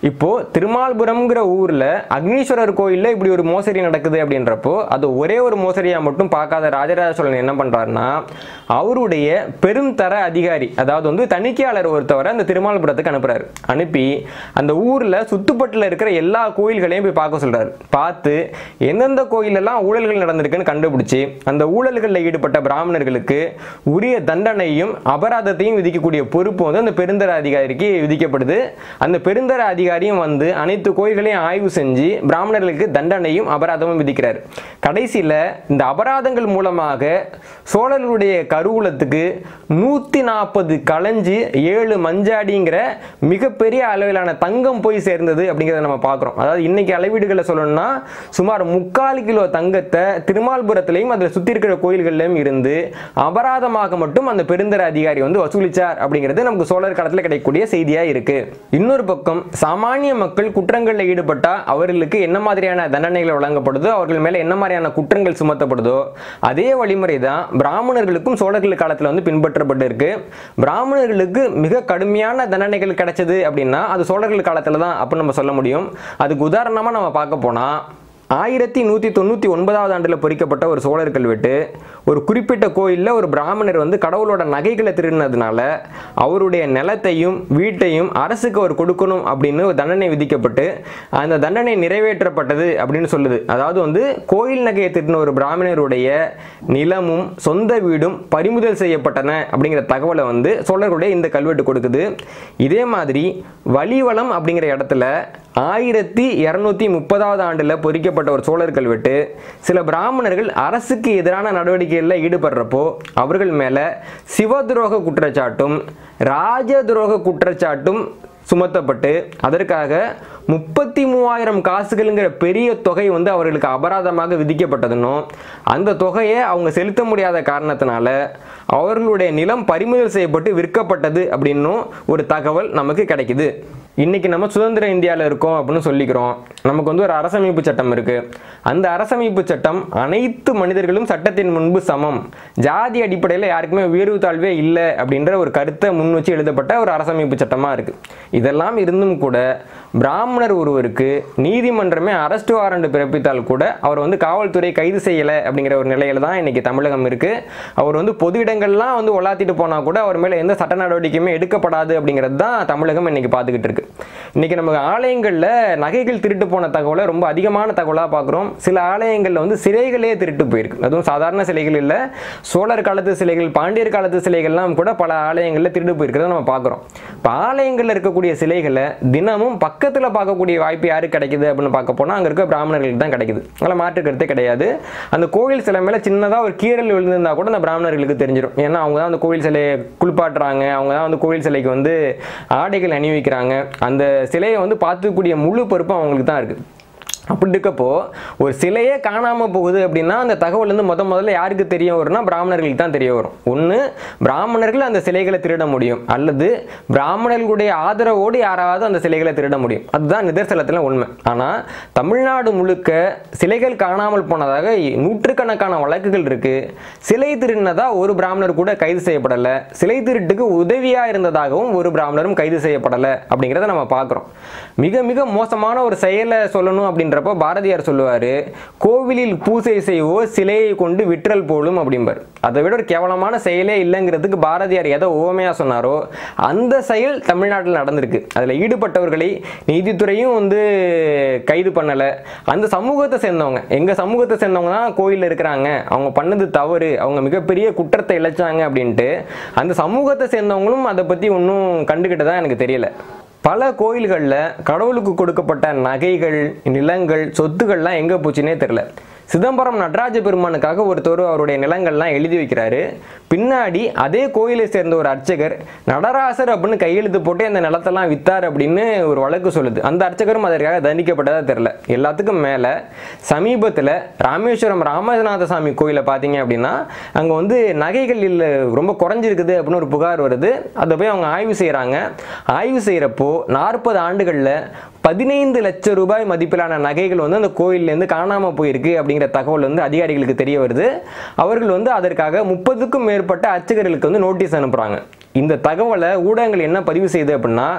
இப்போ திருமால்புரம்ங்கிற ஊர்ல அக்னீஸ்வரர் கோயில்ல இப்படி ஒரு மோசடி நடக்குது அப்படின்றப்போ அது ஒரே ஒரு மோசடியா மட்டும் பார்க்காத ராஜராஜ சோழன் என்ன பண்றாருன்னா அவருடைய பெருந்தர அதிகாரி அதாவது வந்து தணிக்கையாளர் ஒருத்தவரை அந்த திருமால்புரத்துக்கு அனுப்புறாரு அனுப்பி அந்த ஊர்ல சுத்துப்பட்டுல இருக்கிற எல்லா கோயில்களையும் போய் பார்க்க சொல்றாரு பார்த்து எந்தெந்த கோயிலெல்லாம் ஊழல்கள் நடந்திருக்குன்னு கண்டுபிடிச்சு அந்த ஊழல்களில் ஈடுபட்ட பிராமணர்களுக்கு உரிய தண்டனையும் அபராதத்தையும் விதிக்கக்கூடிய பொறுப்பு வந்து அந்த பெருந்தர அதிகாரிக்கு விதிக்கப்படுது அந்த பெருந்தர அதிகாரியும் வந்து அனைத்து கோயில்களையும் ஆய்வு செஞ்சு பிராமணர்களுக்கு தண்டனையும் அபராதமும் விதிக்கிறார் கடைசியில் இந்த அபராதங்கள் மூலமாக சோழர்களுடைய கருவூலத்துக்கு நூற்றி நாற்பது களஞ்சி ஏழு மஞ்சாடிங்கிற மிகப்பெரிய அளவிலான தங்கம் போய் சேர்ந்தது அப்படிங்கிறத நம்ம பார்க்குறோம் அதாவது இன்னைக்கு அளவீடுகளை சொல்லணும்னா சுமார் முக்கால் கிலோ தங்கத்தை திருமால்புரத்திலையும் அதில் சுற்றி இருக்கிற கோயில்கள்லையும் இருந்து அபராதமாக மட்டும் அந்த பெருந்தர அதிகாரி வந்து வசூலிச்சார் அப்படிங்கிறது நமக்கு சோழர் காலத்தில் கிடைக்கக்கூடிய செய்தியாக இருக்கு இன்னொரு பக்கம் சாமானிய மக்கள் குற்றங்களில் ஈடுபட்டால் அவர்களுக்கு என்ன மாதிரியான தண்டனைகள் வழங்கப்படுதோ அவர்கள் மேலே என்ன மாதிரியான குற்றங்கள் சுமத்தப்படுதோ அதே வழிமுறை தான் பிராமணர்களுக்கும் சோழர்கள் காலத்தில் வந்து பின்பற்றப்பட்டு இருக்கு பிராமணர்களுக்கு மிக கடுமையான தண்டனைகள் கிடைச்சது அப்படின்னா அது சோழர்கள் காலத்தில் தான் அப்படின்னு நம்ம சொல்ல முடியும் அதுக்கு உதாரணமாக நம்ம பார்க்க போனால் ஆயிரத்தி நூற்றி தொண்ணூற்றி ஒன்பதாவது ஆண்டில் பொறிக்கப்பட்ட ஒரு சோழர் கல்வெட்டு ஒரு குறிப்பிட்ட கோயிலில் ஒரு பிராமணர் வந்து கடவுளோட நகைகளை திருடினதுனால அவருடைய நிலத்தையும் வீட்டையும் அரசுக்கு அவர் கொடுக்கணும் அப்படின்னு ஒரு தண்டனை விதிக்கப்பட்டு அந்த தண்டனை நிறைவேற்றப்பட்டது அப்படின்னு சொல்லுது அதாவது வந்து கோயில் நகையை திருடின ஒரு பிராமணருடைய நிலமும் சொந்த வீடும் பறிமுதல் செய்யப்பட்டன அப்படிங்கிற தகவலை வந்து சோழர்களுடைய இந்த கல்வெட்டு கொடுக்குது இதே மாதிரி வலிவளம் அப்படிங்கிற இடத்துல ஆயிரத்தி இரநூத்தி முப்பதாவது ஆண்டில் பொறிக்கப்பட்ட ஒரு சோழர் கல்வெட்டு சில பிராமணர்கள் அரசுக்கு எதிரான நடவடிக்கைகளில் ஈடுபடுறப்போ அவர்கள் மேலே சிவதுரோக குற்றச்சாட்டும் ராஜ துரோக குற்றச்சாட்டும் சுமத்தப்பட்டு அதற்காக முப்பத்தி மூவாயிரம் காசுகள்ங்கிற பெரிய தொகை வந்து அவர்களுக்கு அபராதமாக விதிக்கப்பட்டதுன்னும் அந்த தொகையை அவங்க செலுத்த முடியாத காரணத்தினால அவர்களுடைய நிலம் பறிமுதல் செய்யப்பட்டு விற்கப்பட்டது அப்படின்னும் ஒரு தகவல் நமக்கு கிடைக்குது இன்னைக்கு நம்ம சுதந்திர இந்தியாவில் இருக்கோம் அப்படின்னு சொல்லிக்கிறோம் நமக்கு வந்து ஒரு அரசமைப்பு சட்டம் இருக்கு அந்த அரசமைப்பு சட்டம் அனைத்து மனிதர்களும் சட்டத்தின் முன்பு சமம் ஜாதி அடிப்படையில் யாருக்குமே உயர்வு தாழ்வே இல்லை அப்படின்ற ஒரு கருத்தை முன் வச்சு எழுதப்பட்ட ஒரு அரசமைப்பு சட்டமாக இருக்கு இதெல்லாம் இருந்தும் கூட பிராமணர் ஒருவருக்கு நீதிமன்றமே அரெஸ்ட் வாரண்ட் பிறப்பித்தால் கூட அவர் வந்து காவல்துறை கைது செய்யலை அப்படிங்கிற ஒரு நிலையில தான் இன்னைக்கு தமிழகம் இருக்கு அவர் வந்து பொது இடங்கள்லாம் வந்து ஒலாத்திட்டு போனா கூட அவர் மேல எந்த சட்ட நடவடிக்கையுமே எடுக்கப்படாது அப்படிங்கிறது தான் தமிழகம் இன்னைக்கு பார்த்துக்கிட்டு இருக்கு இன்னைக்கு நம்ம ஆலயங்களில் நகைகள் திருட்டு போன தகவலை ரொம்ப அதிகமான தகவலாக பார்க்குறோம் சில ஆலயங்களில் வந்து சிலைகளே திருட்டு போயிருக்கு அதுவும் சாதாரண சிலைகள் இல்லை சோழர் காலத்து சிலைகள் பாண்டியர் காலத்து சிலைகள்லாம் கூட பல ஆலயங்களில் திருட்டு போயிருக்கிறத நம்ம பார்க்குறோம் இப்போ ஆலயங்களில் இருக்கக்கூடிய சிலைகளை தினமும் பக்கத்தில் பார்க்கக்கூடிய வாய்ப்பு யாருக்கு கிடைக்குது அப்படின்னு பார்க்க போனால் அங்கே இருக்க பிராமணர்களுக்கு தான் கிடைக்குது அதில் மாற்று கருத்தே கிடையாது அந்த கோவில் சிலை மேலே சின்னதாக ஒரு கீறல் விழுந்திருந்தா கூட அந்த பிராமணர்களுக்கு தெரிஞ்சிடும் ஏன்னா அவங்க தான் அந்த கோவில் சிலையை குளிப்பாட்டுறாங்க அவங்க தான் வந்து கோவில் சிலைக்கு வந்து ஆடைகள் அணிவிக்கிறாங்க அந்த சிலையை வந்து பார்த்துக்கூடிய முழு பொறுப்பு அவங்களுக்கு தான் இருக்குது அப்படி இருக்கப்போ ஒரு சிலையே காணாமல் போகுது அப்படின்னா அந்த தகவல் வந்து முத முதல்ல யாருக்கு தெரிய வரும்னா பிராமணர்களுக்கு தான் தெரிய வரும் ஒன்று பிராமணர்கள் அந்த சிலைகளை திருட முடியும் அல்லது பிராமணர்களுடைய ஆதரவோடு யாராவது அந்த சிலைகளை திருட முடியும் அதுதான் நிதர்சனத்தில் உண்மை ஆனால் தமிழ்நாடு முழுக்க சிலைகள் காணாமல் போனதாக நூற்றுக்கணக்கான வழக்குகள் இருக்கு சிலை திருடினதா ஒரு பிராமணர் கூட கைது செய்யப்படலை சிலை திருட்டுக்கு உதவியாக இருந்ததாகவும் ஒரு பிராமணரும் கைது செய்யப்படலை அப்படிங்கிறத நம்ம பார்க்குறோம் மிக மிக மோசமான ஒரு செயலை சொல்லணும் அப்படின்றப்போ பாரதியார் சொல்லுவார் கோவிலில் பூசை செய்வோர் சிலையை கொண்டு விற்றல் போலும் அப்படிம்பார் அதை விட ஒரு கேவலமான செயலே இல்லைங்கிறதுக்கு பாரதியார் எதை ஓமையாக சொன்னாரோ அந்த செயல் தமிழ்நாட்டில் நடந்திருக்கு அதில் ஈடுபட்டவர்களை நீதித்துறையும் வந்து கைது பண்ணலை அந்த சமூகத்தை சேர்ந்தவங்க எங்கள் சமூகத்தை சேர்ந்தவங்க தான் கோயிலில் இருக்கிறாங்க அவங்க பண்ணது தவறு அவங்க மிகப்பெரிய குற்றத்தை இழைச்சாங்க அப்படின்ட்டு அந்த சமூகத்தை சேர்ந்தவங்களும் அதை பற்றி ஒன்றும் கண்டுக்கிட்டதா எனக்கு தெரியல பல கோயில்களில் கடவுளுக்கு கொடுக்கப்பட்ட நகைகள் நிலங்கள் சொத்துக்கள்லாம் எங்கே போச்சுன்னே தெரில சிதம்பரம் நடராஜ பெருமானுக்காக ஒருத்தர் அவருடைய நிலங்கள்லாம் எழுதி வைக்கிறாரு பின்னாடி அதே கோயிலை சேர்ந்த ஒரு அர்ச்சகர் நடராசர் அப்படின்னு கையெழுத்து போட்டு அந்த நிலத்தெல்லாம் வித்தார் அப்படின்னு ஒரு வழக்கு சொல்லுது அந்த அர்ச்சகரும் அதற்காக தண்டிக்கப்பட்டதா தெரில எல்லாத்துக்கும் மேலே சமீபத்தில் ராமேஸ்வரம் ராமநாத சாமி கோயிலை பார்த்தீங்க அப்படின்னா அங்கே வந்து நகைகள் இல்லை ரொம்ப குறைஞ்சிருக்குது அப்படின்னு ஒரு புகார் வருது அதை போய் அவங்க ஆய்வு செய்கிறாங்க ஆய்வு செய்கிறப்போ நாற்பது ஆண்டுகளில் பதினைந்து லட்சம் ரூபாய் மதிப்பிலான நகைகள் வந்து அந்த கோயிலேருந்து காணாமல் போயிருக்கு அப்படிங்கிற தகவல் வந்து அதிகாரிகளுக்கு தெரிய வருது அவர்கள் வந்து அதற்காக முப்பதுக்கும் மேற்பட்ட அர்ச்சகர்களுக்கு வந்து நோட்டீஸ் அனுப்புகிறாங்க இந்த தகவலை ஊடகங்கள் என்ன பதிவு செய்யுது அப்படின்னா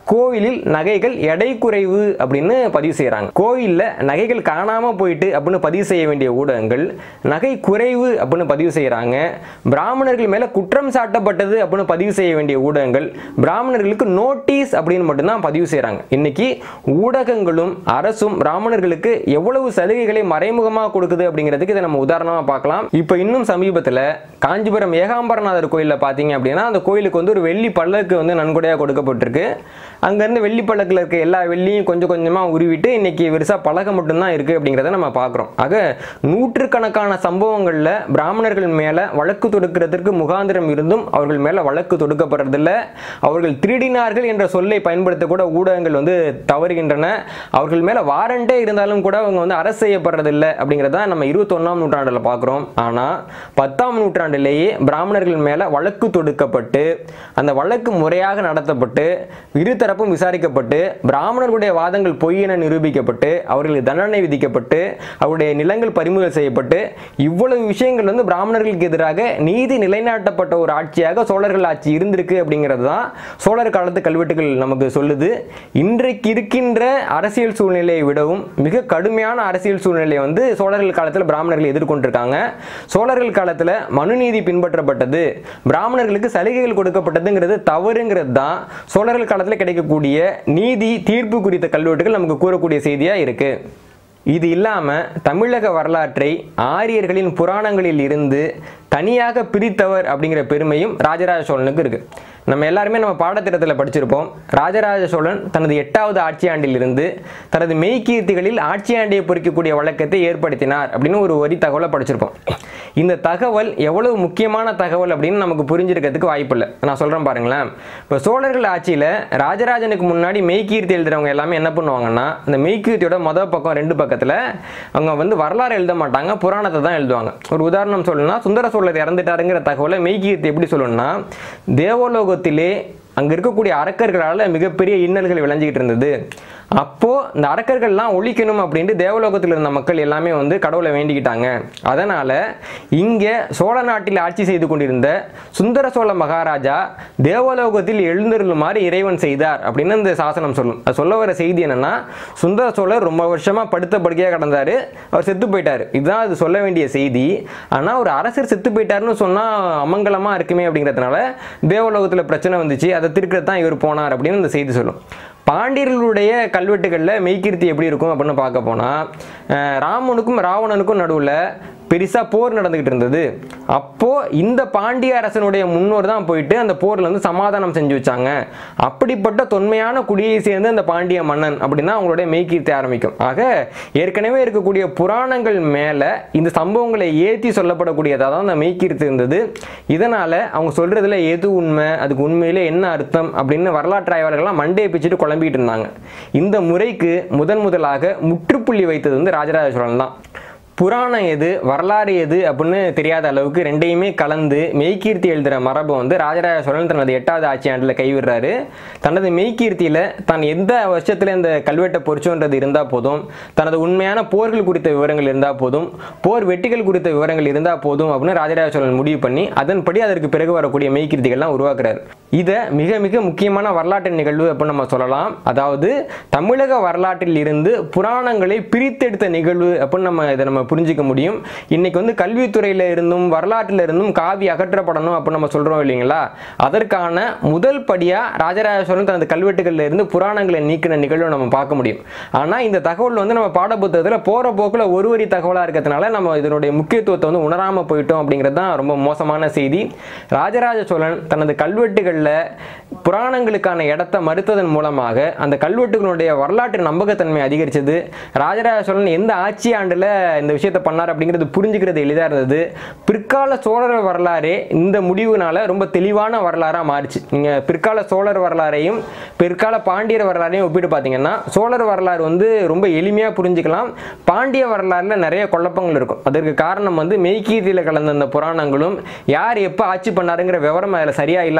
கோவிலில் நகைகள் எடை குறைவு அப்படின்னு பதிவு செய்கிறாங்க கோவிலில் நகைகள் காணாமல் போயிட்டு அப்படின்னு பதிவு செய்ய வேண்டிய ஊடகங்கள் நகை குறைவு அப்படின்னு பதிவு செய்கிறாங்க பிராமணர்கள் மேலே குற்றம் சாட்டப்பட்டது அப்படின்னு பதிவு செய்ய வேண்டிய ஊடகங்கள் பிராமணர்களுக்கு நோட்டீஸ் அப்படின்னு மட்டும்தான் பதிவு செய்கிறாங்க இன்னைக்கு ஊடகங்களும் அரசும் பிராமணர்களுக்கு எவ்வளவு சலுகைகளை மறைமுகமாக கொடுக்குது அப்படிங்கிறதுக்கு இதை நம்ம உதாரணமாக பார்க்கலாம் இப்போ இன்னும் சமீபத்தில் காஞ்சிபுரம் ஏகாம்பரநாதர் கோயிலில் பார்த்தீங்க அப்படின்னா அந்த கோயிலுக்கு வந்து ஒரு வெள்ளி பல்லக்கு வந்து நன்கொடையாக கொடுக்கப்பட்டிருக்கு அங்கேருந்து வெள்ளி பல்லக்கில் இருக்க எல்லா வெள்ளியும் கொஞ்சம் கொஞ்சமாக உருவிட்டு இன்னைக்கு பெருசாக பழகம் மட்டும்தான் இருக்குது அப்படிங்கிறத நம்ம பார்க்குறோம் ஆக நூற்றுக்கணக்கான சம்பவங்களில் பிராமணர்கள் மேலே வழக்கு தொடுக்கிறதுக்கு முகாந்திரம் இருந்தும் அவர்கள் மேலே வழக்கு தொடுக்கப்படுறதில்ல அவர்கள் திருடினார்கள் என்ற சொல்லை பயன்படுத்தக்கூட ஊடகங்கள் வந்து தவறுகின்றன அவர்கள் மேலே வாரண்டே இருந்தாலும் கூட அவங்க வந்து அரசு செய்யப்படுறதில்ல அப்படிங்கிறத நம்ம இருபத்தொன்னாம் நூற்றாண்டில் பார்க்குறோம் ஆனால் பத்தாம் நூற்றாண்டிலேயே பிராமணர்கள் மேலே வழக்கு தொடுக்கப்பட்டு அந்த வழக்கு முறையாக நடத்தப்பட்டு இருதரப்பும் விசாரிக்கப்பட்டு பிராமணர்களுடைய வாதங்கள் பொய் என நிரூபிக்கப்பட்டு அவர்களுக்கு தண்டனை விதிக்கப்பட்டு அவருடைய நிலங்கள் பறிமுதல் செய்யப்பட்டு இவ்வளவு விஷயங்கள் வந்து பிராமணர்களுக்கு எதிராக நீதி நிலைநாட்டப்பட்ட ஒரு ஆட்சியாக சோழர்கள் ஆட்சி இருந்திருக்கு அப்படிங்கிறது தான் சோழர் காலத்து கல்வெட்டுகள் நமக்கு சொல்லுது இன்றைக்கு இருக்கின்ற அரசியல் சூழ்நிலையை விடவும் மிக கடுமையான அரசியல் சூழ்நிலையை வந்து சோழர்கள் காலத்தில் பிராமணர்கள் எதிர்கொண்டிருக்காங்க சோழர்கள் காலத்தில் மனுநீதி பின்பற்றப்பட்டது பிராமணர்களுக்கு சலுகைகள் கொடுக்கப்பட்டதுங்கிறது தவறுங்கிறது தான் சோழர்கள் காலத்தில் கிடைக்கக்கூடிய நீதி தீர்ப்பு குறித்த கல்வெட்டுகள் நமக்கு கூறக்கூடிய செய்தியாக இருக்கு இது இல்லாமல் தமிழக வரலாற்றை ஆரியர்களின் புராணங்களில் இருந்து தனியாக பிரித்தவர் அப்படிங்கிற பெருமையும் ராஜராஜ சோழனுக்கு இருக்கு நம்ம எல்லாருமே நம்ம பாடத்திட்டத்தில் படிச்சிருப்போம் ராஜராஜ சோழன் தனது எட்டாவது ஆட்சி ஆண்டிலிருந்து தனது மெய்கீர்த்திகளில் ஆட்சி ஆண்டியை பொறிக்கக்கூடிய வழக்கத்தை ஏற்படுத்தினார் அப்படின்னு ஒரு வரி தகவலை படிச்சிருப்போம் இந்த தகவல் எவ்வளவு முக்கியமான தகவல் அப்படின்னு நமக்கு புரிஞ்சிருக்கிறதுக்கு வாய்ப்பில்லை நான் சொல்கிறேன் பாருங்களேன் இப்போ சோழர்கள் ஆட்சியில் ராஜராஜனுக்கு முன்னாடி மெய்கீர்த்தி எழுதுறவங்க எல்லாமே என்ன பண்ணுவாங்கன்னா இந்த மெய்கீர்த்தியோட மொதல் பக்கம் ரெண்டு பக்கத்தில் அவங்க வந்து வரலாறு எழுத மாட்டாங்க புராணத்தை தான் எழுதுவாங்க ஒரு உதாரணம் சொல்லணும்னா சுந்தர சோழர் இறந்துட்டாருங்கிற தகவலை மெய்கீர்த்தி எப்படி சொல்லணும்னா தேவலோகத்திலே அங்கே இருக்கக்கூடிய அரக்கர்களால் மிகப்பெரிய இன்னல்கள் விளைஞ்சிக்கிட்டு இருந்தது அப்போது இந்த அரக்கர்கள்லாம் ஒழிக்கணும் அப்படின்ட்டு தேவலோகத்தில் இருந்த மக்கள் எல்லாமே வந்து கடவுளை வேண்டிக்கிட்டாங்க அதனால் இங்கே சோழ நாட்டில் ஆட்சி செய்து கொண்டிருந்த சுந்தர சோழ மகாராஜா தேவலோகத்தில் எழுந்தருளுமாறு இறைவன் செய்தார் அப்படின்னு இந்த சாசனம் சொல்லும் அது சொல்ல வர செய்தி என்னன்னா சுந்தர சோழர் ரொம்ப வருஷமாக படுத்த படுக்கையாக கிடந்தாரு அவர் செத்து போயிட்டார் இதுதான் அது சொல்ல வேண்டிய செய்தி ஆனால் ஒரு அரசர் செத்து போயிட்டாருன்னு சொன்னால் அமங்கலமாக இருக்குமே அப்படிங்கிறதுனால தேவலோகத்தில் பிரச்சனை வந்துச்சு அதை திருக்கிறது தான் இவர் போனார் அப்படின்னு இந்த செய்தி சொல்லும் பாண்டியர்களுடைய கல்வெட்டுகளில் மெய்கீர்த்தி எப்படி இருக்கும் அப்படின்னு பார்க்க போனால் ராமனுக்கும் ராவணனுக்கும் நடுவில் பெருசாக போர் நடந்துக்கிட்டு இருந்தது அப்போது இந்த பாண்டிய அரசனுடைய முன்னோர் தான் போயிட்டு அந்த போரில் வந்து சமாதானம் செஞ்சு வச்சாங்க அப்படிப்பட்ட தொன்மையான குடியை சேர்ந்து அந்த பாண்டிய மன்னன் அப்படின்னா அவங்களுடைய மெய்கீர்த்தி ஆரம்பிக்கும் ஆக ஏற்கனவே இருக்கக்கூடிய புராணங்கள் மேலே இந்த சம்பவங்களை ஏற்றி சொல்லப்படக்கூடியதாக தான் அந்த மெய்கீர்த்தி இருந்தது இதனால் அவங்க சொல்கிறதுல எது உண்மை அதுக்கு உண்மையிலே என்ன அர்த்தம் அப்படின்னு வரலாற்று ஆய்வாளர்கள்லாம் மண்டையை பிச்சுட்டு குழம்பிட்டு இருந்தாங்க இந்த முறைக்கு முதன் முதலாக முற்றுப்புள்ளி வைத்தது வந்து ராஜராஜ சோழன் தான் புராணம் எது வரலாறு எது அப்படின்னு தெரியாத அளவுக்கு ரெண்டையுமே கலந்து மெய்கீர்த்தி எழுதுகிற மரபு வந்து ராஜராஜ சோழன் தனது எட்டாவது ஆட்சி ஆண்டில் கைவிடுறாரு தனது மெய்கீர்த்தியில் தான் எந்த வருஷத்தில் இந்த கல்வெட்டை பொறிச்சோன்றது இருந்தால் போதும் தனது உண்மையான போர்கள் குறித்த விவரங்கள் இருந்தால் போதும் போர் வெட்டிகள் குறித்த விவரங்கள் இருந்தால் போதும் அப்படின்னு ராஜராஜ சோழன் முடிவு பண்ணி அதன்படி அதற்கு பிறகு வரக்கூடிய மெய்கீர்த்திகள்லாம் உருவாக்குறாரு இதை மிக மிக முக்கியமான வரலாற்று நிகழ்வு அப்படின்னு நம்ம சொல்லலாம் அதாவது தமிழக வரலாற்றில் இருந்து புராணங்களை பிரித்தெடுத்த நிகழ்வு அப்படின்னு நம்ம இதை நம்ம புரிஞ்சிக்க முடியும் இன்னைக்கு வந்து கல்வித்துறையில இருந்தும் வரலாற்றில் இருந்தும் காவி அகற்றப்படணும் அப்படின்னு நம்ம சொல்றோம் இல்லைங்களா அதற்கான முதல் படியா ராஜராஜ சோழன் தனது கல்வெட்டுகள்ல இருந்து புராணங்களை நீக்கின நிகழ்வை நம்ம பார்க்க முடியும் ஆனா இந்த தகவல் வந்து நம்ம பாடப்புத்தகத்தில் போற போக்குல ஒரு வரி தகவலா இருக்கிறதுனால நம்ம இதனுடைய முக்கியத்துவத்தை வந்து உணராம போயிட்டோம் அப்படிங்கிறது தான் ரொம்ப மோசமான செய்தி ராஜராஜ சோழன் தனது கல்வெட்டுகளில் புராணங்களுக்கான இடத்தை மறுத்ததன் மூலமாக அந்த கல்வெட்டுகளுடைய வரலாற்று நம்பகத்தன்மை அதிகரிச்சது ராஜராஜ சோழன் எந்த ஆட்சி ஆண்டில் இந்த விஷயத்தை பண்ணார் அப்படிங்கிறது புரிஞ்சுக்கிறது எளிதாக இருந்தது பிற்கால சோழர் வரலாறே இந்த முடிவுனால ரொம்ப தெளிவான வரலாறாக மாறிச்சு நீங்கள் பிற்கால சோழர் வரலாறையும் பிற்கால பாண்டியர் வரலாறையும் ஒப்பிட்டு பார்த்தீங்கன்னா சோழர் வரலாறு வந்து ரொம்ப எளிமையாக புரிஞ்சுக்கலாம் பாண்டிய வரலாறில் நிறைய குழப்பங்கள் இருக்கும் அதற்கு காரணம் வந்து மெய்கீர்த்தியில் கலந்த அந்த புராணங்களும் யார் எப்போ ஆட்சி பண்ணாருங்கிற விவரம் அதில் சரியாக இல்லாததுன்னு தான்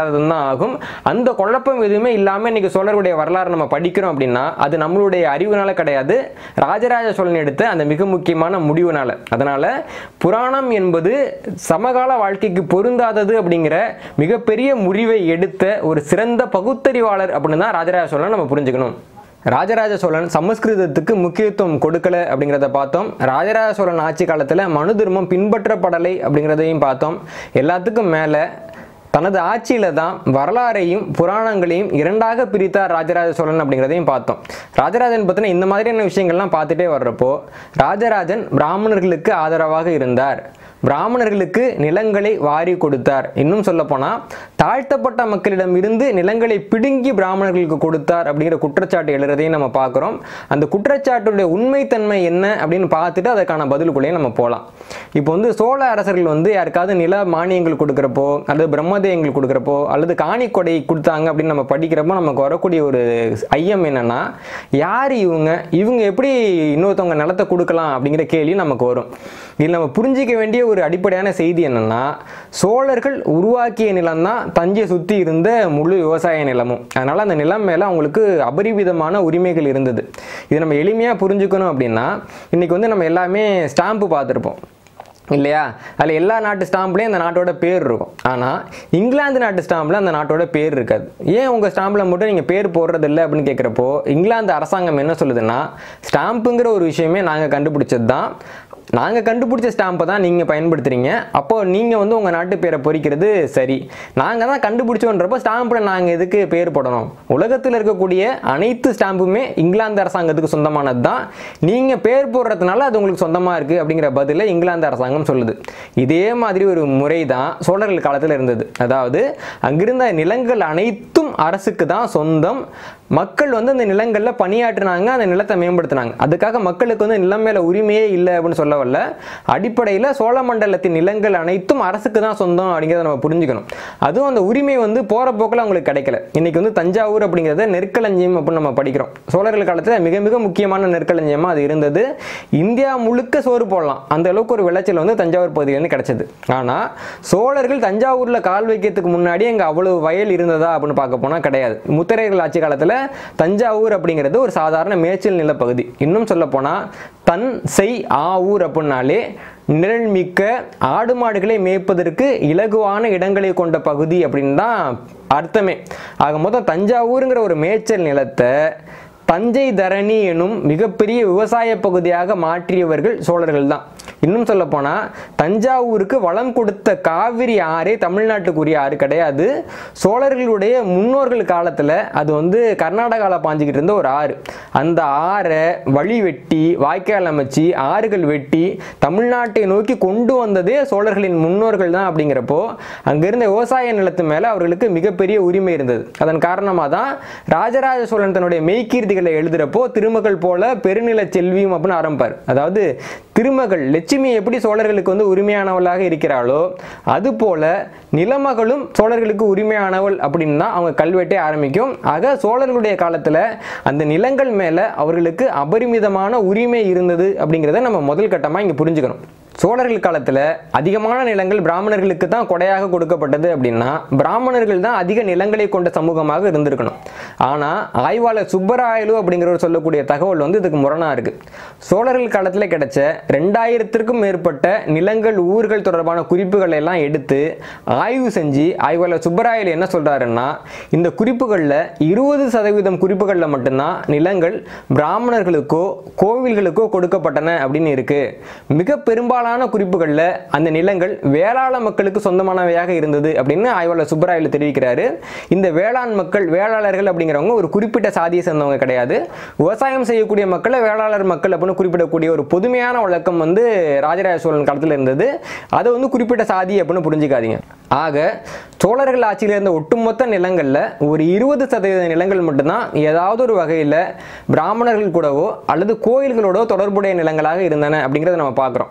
ஆகும் அந்த குழப்பம் எதுவுமே இல்லாமல் இன்னைக்கு சோழருடைய வரலாறு நம்ம படிக்கிறோம் அப்படின்னா அது நம்மளுடைய அறிவுனால கிடையாது ராஜராஜ சோழன் எடுத்த அந்த மிக முக்கியமான முடிவுனால அதனால புராணம் என்பது சமகால வாழ்க்கைக்கு பொருந்தாதது அப்படிங்கிற மிகப்பெரிய முடிவை எடுத்த ஒரு சிறந்த பகுத்தறிவாளர் அப்படின்னு தான் ராஜராஜ சோழன் நம்ம புரிஞ்சுக்கணும் ராஜராஜ சோழன் சமஸ்கிருதத்துக்கு முக்கியத்துவம் கொடுக்கல அப்படிங்கிறத பார்த்தோம் ராஜராஜ சோழன் ஆட்சி காலத்தில் மனு தர்மம் பின்பற்றப்படலை அப்படிங்கிறதையும் பார்த்தோம் எல்லாத்துக்கும் மேலே தனது ஆட்சியில தான் வரலாறையும் புராணங்களையும் இரண்டாக பிரித்தார் ராஜராஜ சோழன் அப்படிங்கிறதையும் பார்த்தோம் ராஜராஜன் பற்றின இந்த மாதிரியான விஷயங்கள்லாம் பார்த்துட்டே வர்றப்போ ராஜராஜன் பிராமணர்களுக்கு ஆதரவாக இருந்தார் பிராமணர்களுக்கு நிலங்களை வாரி கொடுத்தார் இன்னும் சொல்லப்போனால் தாழ்த்தப்பட்ட மக்களிடம் இருந்து நிலங்களை பிடுங்கி பிராமணர்களுக்கு கொடுத்தார் அப்படிங்கிற குற்றச்சாட்டு எழுறதையும் நம்ம பார்க்குறோம் அந்த குற்றச்சாட்டுடைய உண்மைத்தன்மை என்ன அப்படின்னு பார்த்துட்டு அதற்கான பதிலுக்குள்ளேயும் நம்ம போகலாம் இப்போ வந்து சோழ அரசர்கள் வந்து யாருக்காவது நில மானியங்கள் கொடுக்குறப்போ அல்லது பிரம்மதேயங்கள் கொடுக்குறப்போ அல்லது காணிக்கொடை கொடுத்தாங்க அப்படின்னு நம்ம படிக்கிறப்போ நமக்கு வரக்கூடிய ஒரு ஐயம் என்னன்னா யார் இவங்க இவங்க எப்படி இன்னொருத்தவங்க நிலத்தை கொடுக்கலாம் அப்படிங்கிற கேள்வி நமக்கு வரும் இதில் நம்ம புரிஞ்சிக்க வேண்டிய ஒரு அடிப்படையான செய்தி என்னன்னா சோழர்கள் உருவாக்கிய நிலம் தான் தஞ்சையை சுற்றி இருந்த முழு விவசாய நிலமும் அதனால் அந்த நிலம் மேலே அவங்களுக்கு அபரிவிதமான உரிமைகள் இருந்தது இதை நம்ம எளிமையாக புரிஞ்சுக்கணும் அப்படின்னா இன்றைக்கி வந்து நம்ம எல்லாமே ஸ்டாம்பு பார்த்துருப்போம் இல்லையா அதில் எல்லா நாட்டு ஸ்டாம்ப்லேயும் அந்த நாட்டோட பேர் இருக்கும் ஆனால் இங்கிலாந்து நாட்டு ஸ்டாம்பில் அந்த நாட்டோட பேர் இருக்காது ஏன் உங்கள் ஸ்டாம்பில் மட்டும் நீங்கள் பேர் போடுறது இல்லை அப்படின்னு கேட்குறப்போ இங்கிலாந்து அரசாங்கம் என்ன சொல்லுதுன்னா ஸ்டாம்புங்கிற ஒரு விஷயமே நாங்கள் கண்டுபிடிச்சது தான் நாங்கள் கண்டுபிடிச்ச ஸ்டாம்பை தான் நீங்கள் பயன்படுத்துகிறீங்க அப்போ நீங்கள் வந்து உங்கள் நாட்டு பேரை பொறிக்கிறது சரி நாங்கள் தான் கண்டுபிடிச்சோன்றப்போ ஸ்டாம்பில் நாங்கள் எதுக்கு பேர் போடணும் உலகத்தில் இருக்கக்கூடிய அனைத்து ஸ்டாம்புமே இங்கிலாந்து அரசாங்கத்துக்கு சொந்தமானது தான் நீங்கள் பேர் போடுறதுனால அது உங்களுக்கு சொந்தமாக இருக்குது அப்படிங்கிற பதிலை இங்கிலாந்து அரசாங்கம் சொல்லுது இதே மாதிரி ஒரு முறை தான் சோழர்கள் காலத்தில் இருந்தது அதாவது அங்கிருந்த நிலங்கள் அனைத்தும் அரசுக்கு தான் சொந்தம் மக்கள் வந்து அந்த நிலங்களில் பணியாற்றினாங்க அந்த நிலத்தை மேம்படுத்தினாங்க அதுக்காக மக்களுக்கு வந்து நிலம் மேலே உரிமையே இல்லை அப்படின்னு சொல்ல வரல அடிப்படையில் சோழ மண்டலத்தின் நிலங்கள் அனைத்தும் அரசுக்கு தான் சொந்தம் அப்படிங்கிறத நம்ம புரிஞ்சுக்கணும் அதுவும் அந்த உரிமை வந்து போகிற போக்கில் அவங்களுக்கு கிடைக்கல இன்னைக்கு வந்து தஞ்சாவூர் அப்படிங்கிறத நெற்களஞ்சியம் அப்படின்னு நம்ம படிக்கிறோம் சோழர்கள் காலத்தில் மிக மிக முக்கியமான நெற்களஞ்சியமாக அது இருந்தது இந்தியா முழுக்க சோறு போடலாம் அந்த அளவுக்கு ஒரு விளைச்சல் வந்து தஞ்சாவூர் பகுதியிலேருந்து கிடைச்சது ஆனால் சோழர்கள் தஞ்சாவூரில் கால் வைக்கிறதுக்கு முன்னாடி அங்கே அவ்வளவு வயல் இருந்ததா அப்படின்னு பார்க்க போனால் கிடையாது முத்திரையர்கள் ஆட்சி காலத்தில் தஞ்சாவூர் அப்படிங்கிறது ஒரு சாதாரண மேய்ச்சல் நிலப்பகுதி இன்னும் சொல்ல போனால் தன் செய் ஆ ஊர் அப்படின்னாலே நிழல் மிக்க ஆடு மாடுகளை மேய்ப்பதற்கு இலகுவான இடங்களை கொண்ட பகுதி அப்படின்னு தான் அர்த்தமே ஆக மொத்தம் தஞ்சாவூருங்கிற ஒரு மேய்ச்சல் நிலத்தை தஞ்சை தரணி எனும் மிகப்பெரிய விவசாய பகுதியாக மாற்றியவர்கள் சோழர்கள் தான் இன்னும் சொல்ல போனால் தஞ்சாவூருக்கு வளம் கொடுத்த காவிரி ஆறே தமிழ்நாட்டுக்குரிய ஆறு கிடையாது சோழர்களுடைய முன்னோர்கள் காலத்தில் அது வந்து கர்நாடகாவில் பாஞ்சிக்கிட்டு இருந்த ஒரு ஆறு அந்த ஆறை வழி வெட்டி வாய்க்கால் அமைச்சு ஆறுகள் வெட்டி தமிழ்நாட்டை நோக்கி கொண்டு வந்ததே சோழர்களின் முன்னோர்கள் தான் அப்படிங்கிறப்போ அங்கிருந்த விவசாய நிலத்து மேலே அவர்களுக்கு மிகப்பெரிய உரிமை இருந்தது அதன் காரணமாக தான் ராஜராஜ சோழன் தன்னுடைய மெய்கீர்த்திகளை எழுதுகிறப்போ திருமகள் போல பெருநில செல்வியும் அப்படின்னு ஆரம்பிப்பார் அதாவது திருமகள் லட்சுமி எப்படி சோழர்களுக்கு வந்து உரிமையானவளாக இருக்கிறாளோ அதுபோல நிலமகளும் சோழர்களுக்கு உரிமையானவள் அப்படின்னு தான் அவங்க கல்வெட்டே ஆரம்பிக்கும் ஆக சோழர்களுடைய காலத்தில் அந்த நிலங்கள் மேலே அவர்களுக்கு அபரிமிதமான உரிமை இருந்தது அப்படிங்கிறத நம்ம முதல் கட்டமாக இங்கே புரிஞ்சுக்கணும் சோழர்கள் காலத்தில் அதிகமான நிலங்கள் பிராமணர்களுக்கு தான் கொடையாக கொடுக்கப்பட்டது அப்படின்னா பிராமணர்கள் தான் அதிக நிலங்களை கொண்ட சமூகமாக இருந்திருக்கணும் ஆனால் ஆய்வாளர் சுப்பராயலு அப்படிங்கிறவர் சொல்லக்கூடிய தகவல் வந்து இதுக்கு முரணாக இருக்குது சோழர்கள் காலத்தில் கிடைச்ச ரெண்டாயிரத்திற்கும் மேற்பட்ட நிலங்கள் ஊர்கள் தொடர்பான குறிப்புகளை எல்லாம் எடுத்து ஆய்வு செஞ்சு ஆய்வாளர் சுப்பராயலு என்ன சொல்கிறாருன்னா இந்த குறிப்புகளில் இருபது சதவீதம் குறிப்புகளில் மட்டும்தான் நிலங்கள் பிராமணர்களுக்கோ கோவில்களுக்கோ கொடுக்கப்பட்டன அப்படின்னு இருக்குது மிக பெரும்பாலான குறிப்புகளில் அந்த நிலங்கள் வேளாள மக்களுக்கு சொந்தமானவையாக இருந்தது அப்படின்னு ஆய்வாளர் சுப்பராயலு தெரிவிக்கிறாரு இந்த வேளாண் மக்கள் வேளாளர்கள் அப்படிங்கிறவங்க ஒரு குறிப்பிட்ட சாதியை சேர்ந்தவங்க கிடையாது விவசாயம் செய்யக்கூடிய மக்களை வேளாளர் மக்கள் அப்படின்னு குறிப்பிடக்கூடிய ஒரு பொதுமையான வழக்கம் வந்து ராஜராஜ சோழன் காலத்தில் இருந்தது அதை வந்து குறிப்பிட்ட சாதி அப்படின்னு புரிஞ்சுக்காதீங்க ஆக சோழர்கள் ஆட்சியில் இருந்த ஒட்டுமொத்த நிலங்களில் ஒரு இருபது சதவீத நிலங்கள் மட்டும்தான் ஏதாவது ஒரு வகையில் பிராமணர்கள் கூடவோ அல்லது கோயில்களோடோ தொடர்புடைய நிலங்களாக இருந்தன அப்படிங்கிறத நம்ம பார்க்குறோம் இது ஒரு பக்கம்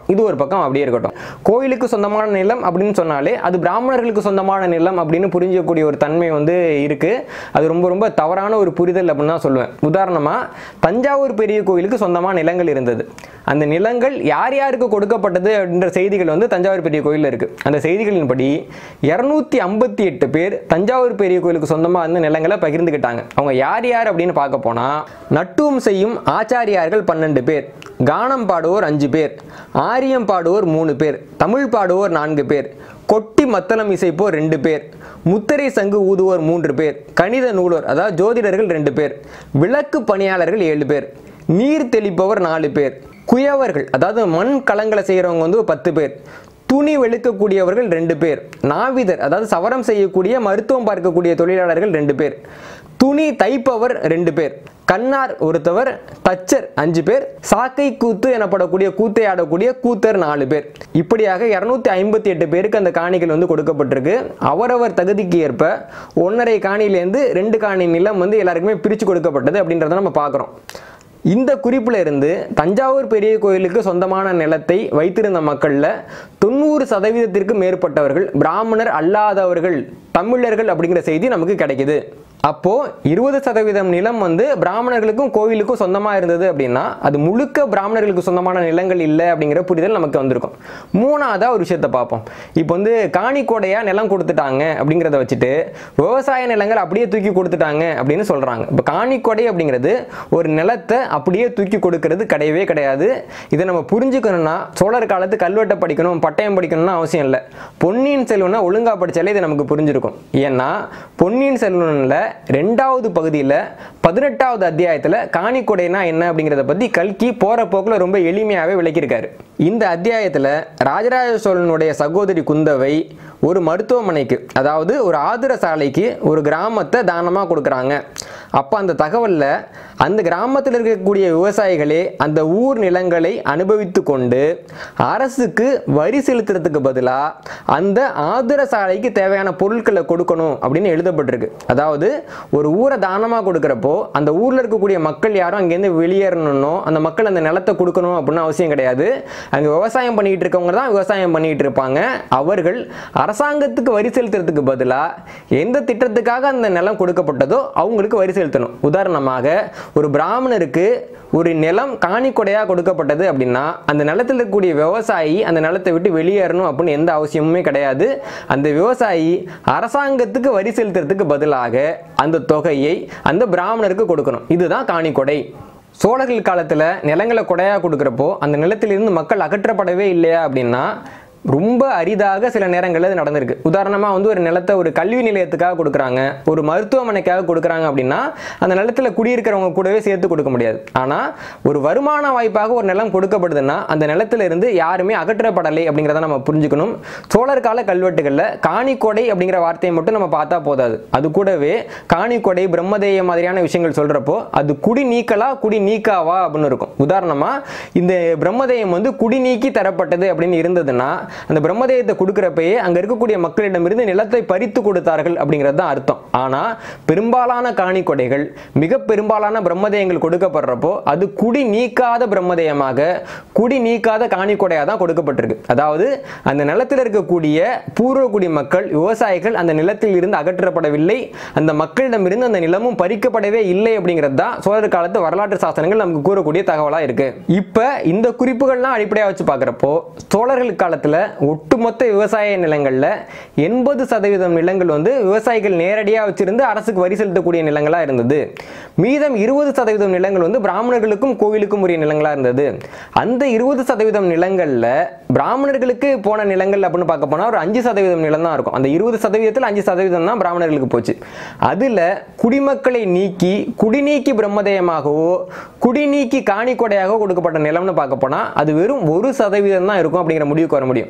பக்கம் அப்படியே இருக்கட்டும் கோயிலுக்கு சொந்தமான நிலம் அப்படின்னு சொன்னாலே அது பிராமணர்களுக்கு சொந்தமான நிலம் அப்படின்னு புரிஞ்சக்கூடிய ஒரு தன்மை வந்து இருக்கு அது ரொம்ப ரொம்ப தவறான ஒரு புரிதல் அப்படின்னு தான் சொல்லுவேன் உதாரணமா தஞ்சாவூர் பெரிய கோயிலுக்கு சொந்தமான நிலங்கள் இருந்தது அந்த நிலங்கள் யார் யாருக்கு கொடுக்கப்பட்டது அப்படின்ற செய்திகள் வந்து தஞ்சாவூர் பெரிய கோயிலில் இருக்கு அந்த செய்திகளின்படி இரநூத்தி ஐம்பத்தி எட்டு பேர் தஞ்சாவூர் பெரிய கோயிலுக்கு சொந்தமாக இருந்த நிலங்களை பகிர்ந்துக்கிட்டாங்க அவங்க யார் யார் அப்படின்னு பார்க்க போனால் நட்டுவம் செய்யும் ஆச்சாரியார்கள் பன்னெண்டு பேர் கானம் பாடுவோர் அஞ்சு பேர் ஆரியம் பாடுவோர் மூணு பேர் தமிழ் பாடுவோர் நான்கு பேர் கொட்டி மத்தளம் இசைப்போர் ரெண்டு பேர் முத்திரை சங்கு ஊதுவோர் மூன்று பேர் கணித நூலோர் அதாவது ஜோதிடர்கள் ரெண்டு பேர் விளக்கு பணியாளர்கள் ஏழு பேர் நீர் தெளிப்பவர் நாலு பேர் குயவர்கள் அதாவது மண் கலங்களை செய்கிறவங்க வந்து ஒரு பத்து பேர் துணி வெளுக்கக்கூடியவர்கள் ரெண்டு பேர் நாவிதர் அதாவது சவரம் செய்யக்கூடிய மருத்துவம் பார்க்கக்கூடிய தொழிலாளர்கள் ரெண்டு பேர் துணி தைப்பவர் ரெண்டு பேர் கண்ணார் ஒருத்தவர் தச்சர் அஞ்சு பேர் சாக்கை கூத்து எனப்படக்கூடிய கூத்தை ஆடக்கூடிய கூத்தர் நாலு பேர் இப்படியாக இரநூத்தி ஐம்பத்தி எட்டு பேருக்கு அந்த காணிகள் வந்து கொடுக்கப்பட்டிருக்கு அவரவர் தகுதிக்கு ஏற்ப ஒன்றரை காணியிலேருந்து ரெண்டு காணி நிலம் வந்து எல்லாருக்குமே பிரித்து கொடுக்கப்பட்டது அப்படின்றத நம்ம பார்க்குறோம் இந்த குறிப்பில் இருந்து தஞ்சாவூர் பெரிய கோயிலுக்கு சொந்தமான நிலத்தை வைத்திருந்த மக்களில் தொண்ணூறு சதவீதத்திற்கு மேற்பட்டவர்கள் பிராமணர் அல்லாதவர்கள் தமிழர்கள் அப்படிங்கிற செய்தி நமக்கு கிடைக்குது அப்போ இருபது சதவீதம் நிலம் வந்து பிராமணர்களுக்கும் கோவிலுக்கும் சொந்தமா இருந்தது அப்படின்னா அது முழுக்க பிராமணர்களுக்கு சொந்தமான நிலங்கள் இல்லை அப்படிங்கிற புரிதல் நமக்கு வந்திருக்கும் மூணாவதா ஒரு விஷயத்தை பார்ப்போம் இப்போ வந்து காணிக்கோடையா நிலம் கொடுத்துட்டாங்க அப்படிங்கிறத வச்சுட்டு விவசாய நிலங்கள் அப்படியே தூக்கி கொடுத்துட்டாங்க அப்படின்னு சொல்றாங்க இப்போ காணிக்கொடை அப்படிங்கிறது ஒரு நிலத்தை அப்படியே தூக்கி கொடுக்கிறது கிடையவே கிடையாது இதை நம்ம புரிஞ்சுக்கணும்னா சோழர் காலத்து கல்வெட்டை படிக்கணும் பட்டயம் படிக்கணும்னு அவசியம் இல்லை பொன்னியின் செல்வனை ஒழுங்கா படிச்சாலே இது நமக்கு புரிஞ்சிருக்கும் ஏன்னா பொன்னியின் செல்வனில் ரெண்டாவது பகுதியில் பதினெட்டாவது அத்தியாயத்தில் காணிக்கொடைனா என்ன அப்படிங்கிறத பற்றி கல்கி போகிற போக்கில் ரொம்ப எளிமையாகவே விளக்கியிருக்காரு இந்த அத்தியாயத்தில் ராஜராஜ சோழனுடைய சகோதரி குந்தவை ஒரு மருத்துவமனைக்கு அதாவது ஒரு ஆதுர சாலைக்கு ஒரு கிராமத்தை தானமாக கொடுக்குறாங்க அப்போ அந்த தகவலில் அந்த கிராமத்தில் இருக்கக்கூடிய விவசாயிகளே அந்த ஊர் நிலங்களை அனுபவித்து கொண்டு அரசுக்கு வரி செலுத்துறதுக்கு பதிலாக அந்த ஆதுர சாலைக்கு தேவையான பொருட்களை கொடுக்கணும் அப்படின்னு எழுதப்பட்டிருக்கு அதாவது ஒரு ஊரை தானமாக கொடுக்குறப்போ அந்த ஊரில் இருக்கக்கூடிய மக்கள் யாரும் அங்கேருந்து வெளியேறணும்னோ அந்த மக்கள் அந்த நிலத்தை கொடுக்கணும் அப்படின்னு அவசியம் கிடையாது அங்கே விவசாயம் பண்ணிக்கிட்டு இருக்கவங்க தான் விவசாயம் பண்ணிக்கிட்டு இருப்பாங்க அவர்கள் அரசாங்கத்துக்கு வரி செலுத்துறதுக்கு பதிலாக எந்த திட்டத்துக்காக அந்த நிலம் கொடுக்கப்பட்டதோ அவங்களுக்கு வரி செலுத்தணும் உதாரணமாக ஒரு பிராமணருக்கு ஒரு நிலம் காணிக்கொடையாக கொடுக்கப்பட்டது அப்படின்னா அந்த நிலத்தில் இருக்கக்கூடிய விவசாயி அந்த நிலத்தை விட்டு வெளியேறணும் அப்படின்னு எந்த அவசியமுமே கிடையாது அந்த விவசாயி அரசாங்கத்துக்கு வரி செலுத்துறதுக்கு பதிலாக அந்த தொகையை அந்த பிராமணருக்கு கொடுக்கணும் இதுதான் காணிக்கொடை சோழர்கள் காலத்தில் நிலங்களை கொடையாக கொடுக்குறப்போ அந்த நிலத்திலிருந்து மக்கள் அகற்றப்படவே இல்லையா அப்படின்னா ரொம்ப அரிதாக சில நேரங்களில் இது நடந்திருக்கு உதாரணமாக வந்து ஒரு நிலத்தை ஒரு கல்வி நிலையத்துக்காக கொடுக்குறாங்க ஒரு மருத்துவமனைக்காக கொடுக்குறாங்க அப்படின்னா அந்த நிலத்தில் குடியிருக்கிறவங்க கூடவே சேர்த்து கொடுக்க முடியாது ஆனால் ஒரு வருமான வாய்ப்பாக ஒரு நிலம் கொடுக்கப்படுதுன்னா அந்த நிலத்துல இருந்து யாருமே அகற்றப்படலை அப்படிங்கிறத நம்ம புரிஞ்சுக்கணும் சோழர் கால கல்வெட்டுகளில் காணிக்கொடை அப்படிங்கிற வார்த்தையை மட்டும் நம்ம பார்த்தா போதாது அது கூடவே காணிக்கொடை பிரம்மதேய மாதிரியான விஷயங்கள் சொல்கிறப்போ அது குடி நீக்கலா குடி நீக்காவா அப்படின்னு இருக்கும் உதாரணமாக இந்த பிரம்மதேயம் வந்து குடி நீக்கி தரப்பட்டது அப்படின்னு இருந்ததுன்னா அந்த பிரம்மதேயத்தை கொடுக்குறப்பயே அங்கே இருக்கக்கூடிய மக்களிடமிருந்து நிலத்தை பறித்து கொடுத்தார்கள் அப்படிங்கிறது தான் அர்த்தம் ஆனால் பெரும்பாலான காணிக்கொடைகள் மிக பெரும்பாலான பிரம்மதேயங்கள் கொடுக்கப்படுறப்போ அது குடி நீக்காத பிரம்மதேயமாக குடி நீக்காத காணிக்கொடையாக தான் கொடுக்கப்பட்டிருக்கு அதாவது அந்த நிலத்தில் இருக்கக்கூடிய பூர்வகுடி மக்கள் விவசாயிகள் அந்த நிலத்தில் இருந்து அகற்றப்படவில்லை அந்த மக்களிடமிருந்து அந்த நிலமும் பறிக்கப்படவே இல்லை அப்படிங்கிறது தான் சோழர் காலத்து வரலாற்று சாசனங்கள் நமக்கு கூறக்கூடிய தகவலாக இருக்கு இப்போ இந்த குறிப்புகள்லாம் அடிப்படையாக வச்சு பார்க்குறப்போ சோழர்கள் காலத்தில் ஒட்டுமொத்த விவசாய நிலங்களில் எண்பது சதவீதம் நிலங்கள் வந்து விவசாயிகள் நேரடியாக வச்சிருந்து அரசுக்கு வரி செலுத்தக்கூடிய நிலங்களாக இருந்தது மீதம் இருபது சதவீதம் நிலங்கள் வந்து பிராமணர்களுக்கும் கோவிலுக்கும் உரிய நிலங்களாக இருந்தது அந்த இருபது சதவீதம் நிலங்களில் பிராமணர்களுக்கு போன நிலங்கள் அப்படின்னு பார்க்க போனால் ஒரு அஞ்சு சதவீதம் நிலம் தான் இருக்கும் அந்த இருபது சதவீதத்தில் அஞ்சு சதவீதம் தான் பிராமணர்களுக்கு போச்சு அதில் குடிமக்களை நீக்கி குடிநீக்கி பிரம்மதேயமாகவோ குடிநீக்கி காணிக்கொடையாகவோ கொடுக்கப்பட்ட நிலம்னு பார்க்க போனால் அது வெறும் ஒரு சதவீதம் தான் இருக்கும் அப்படிங்கிற முடிவுக்கு வர முடியும்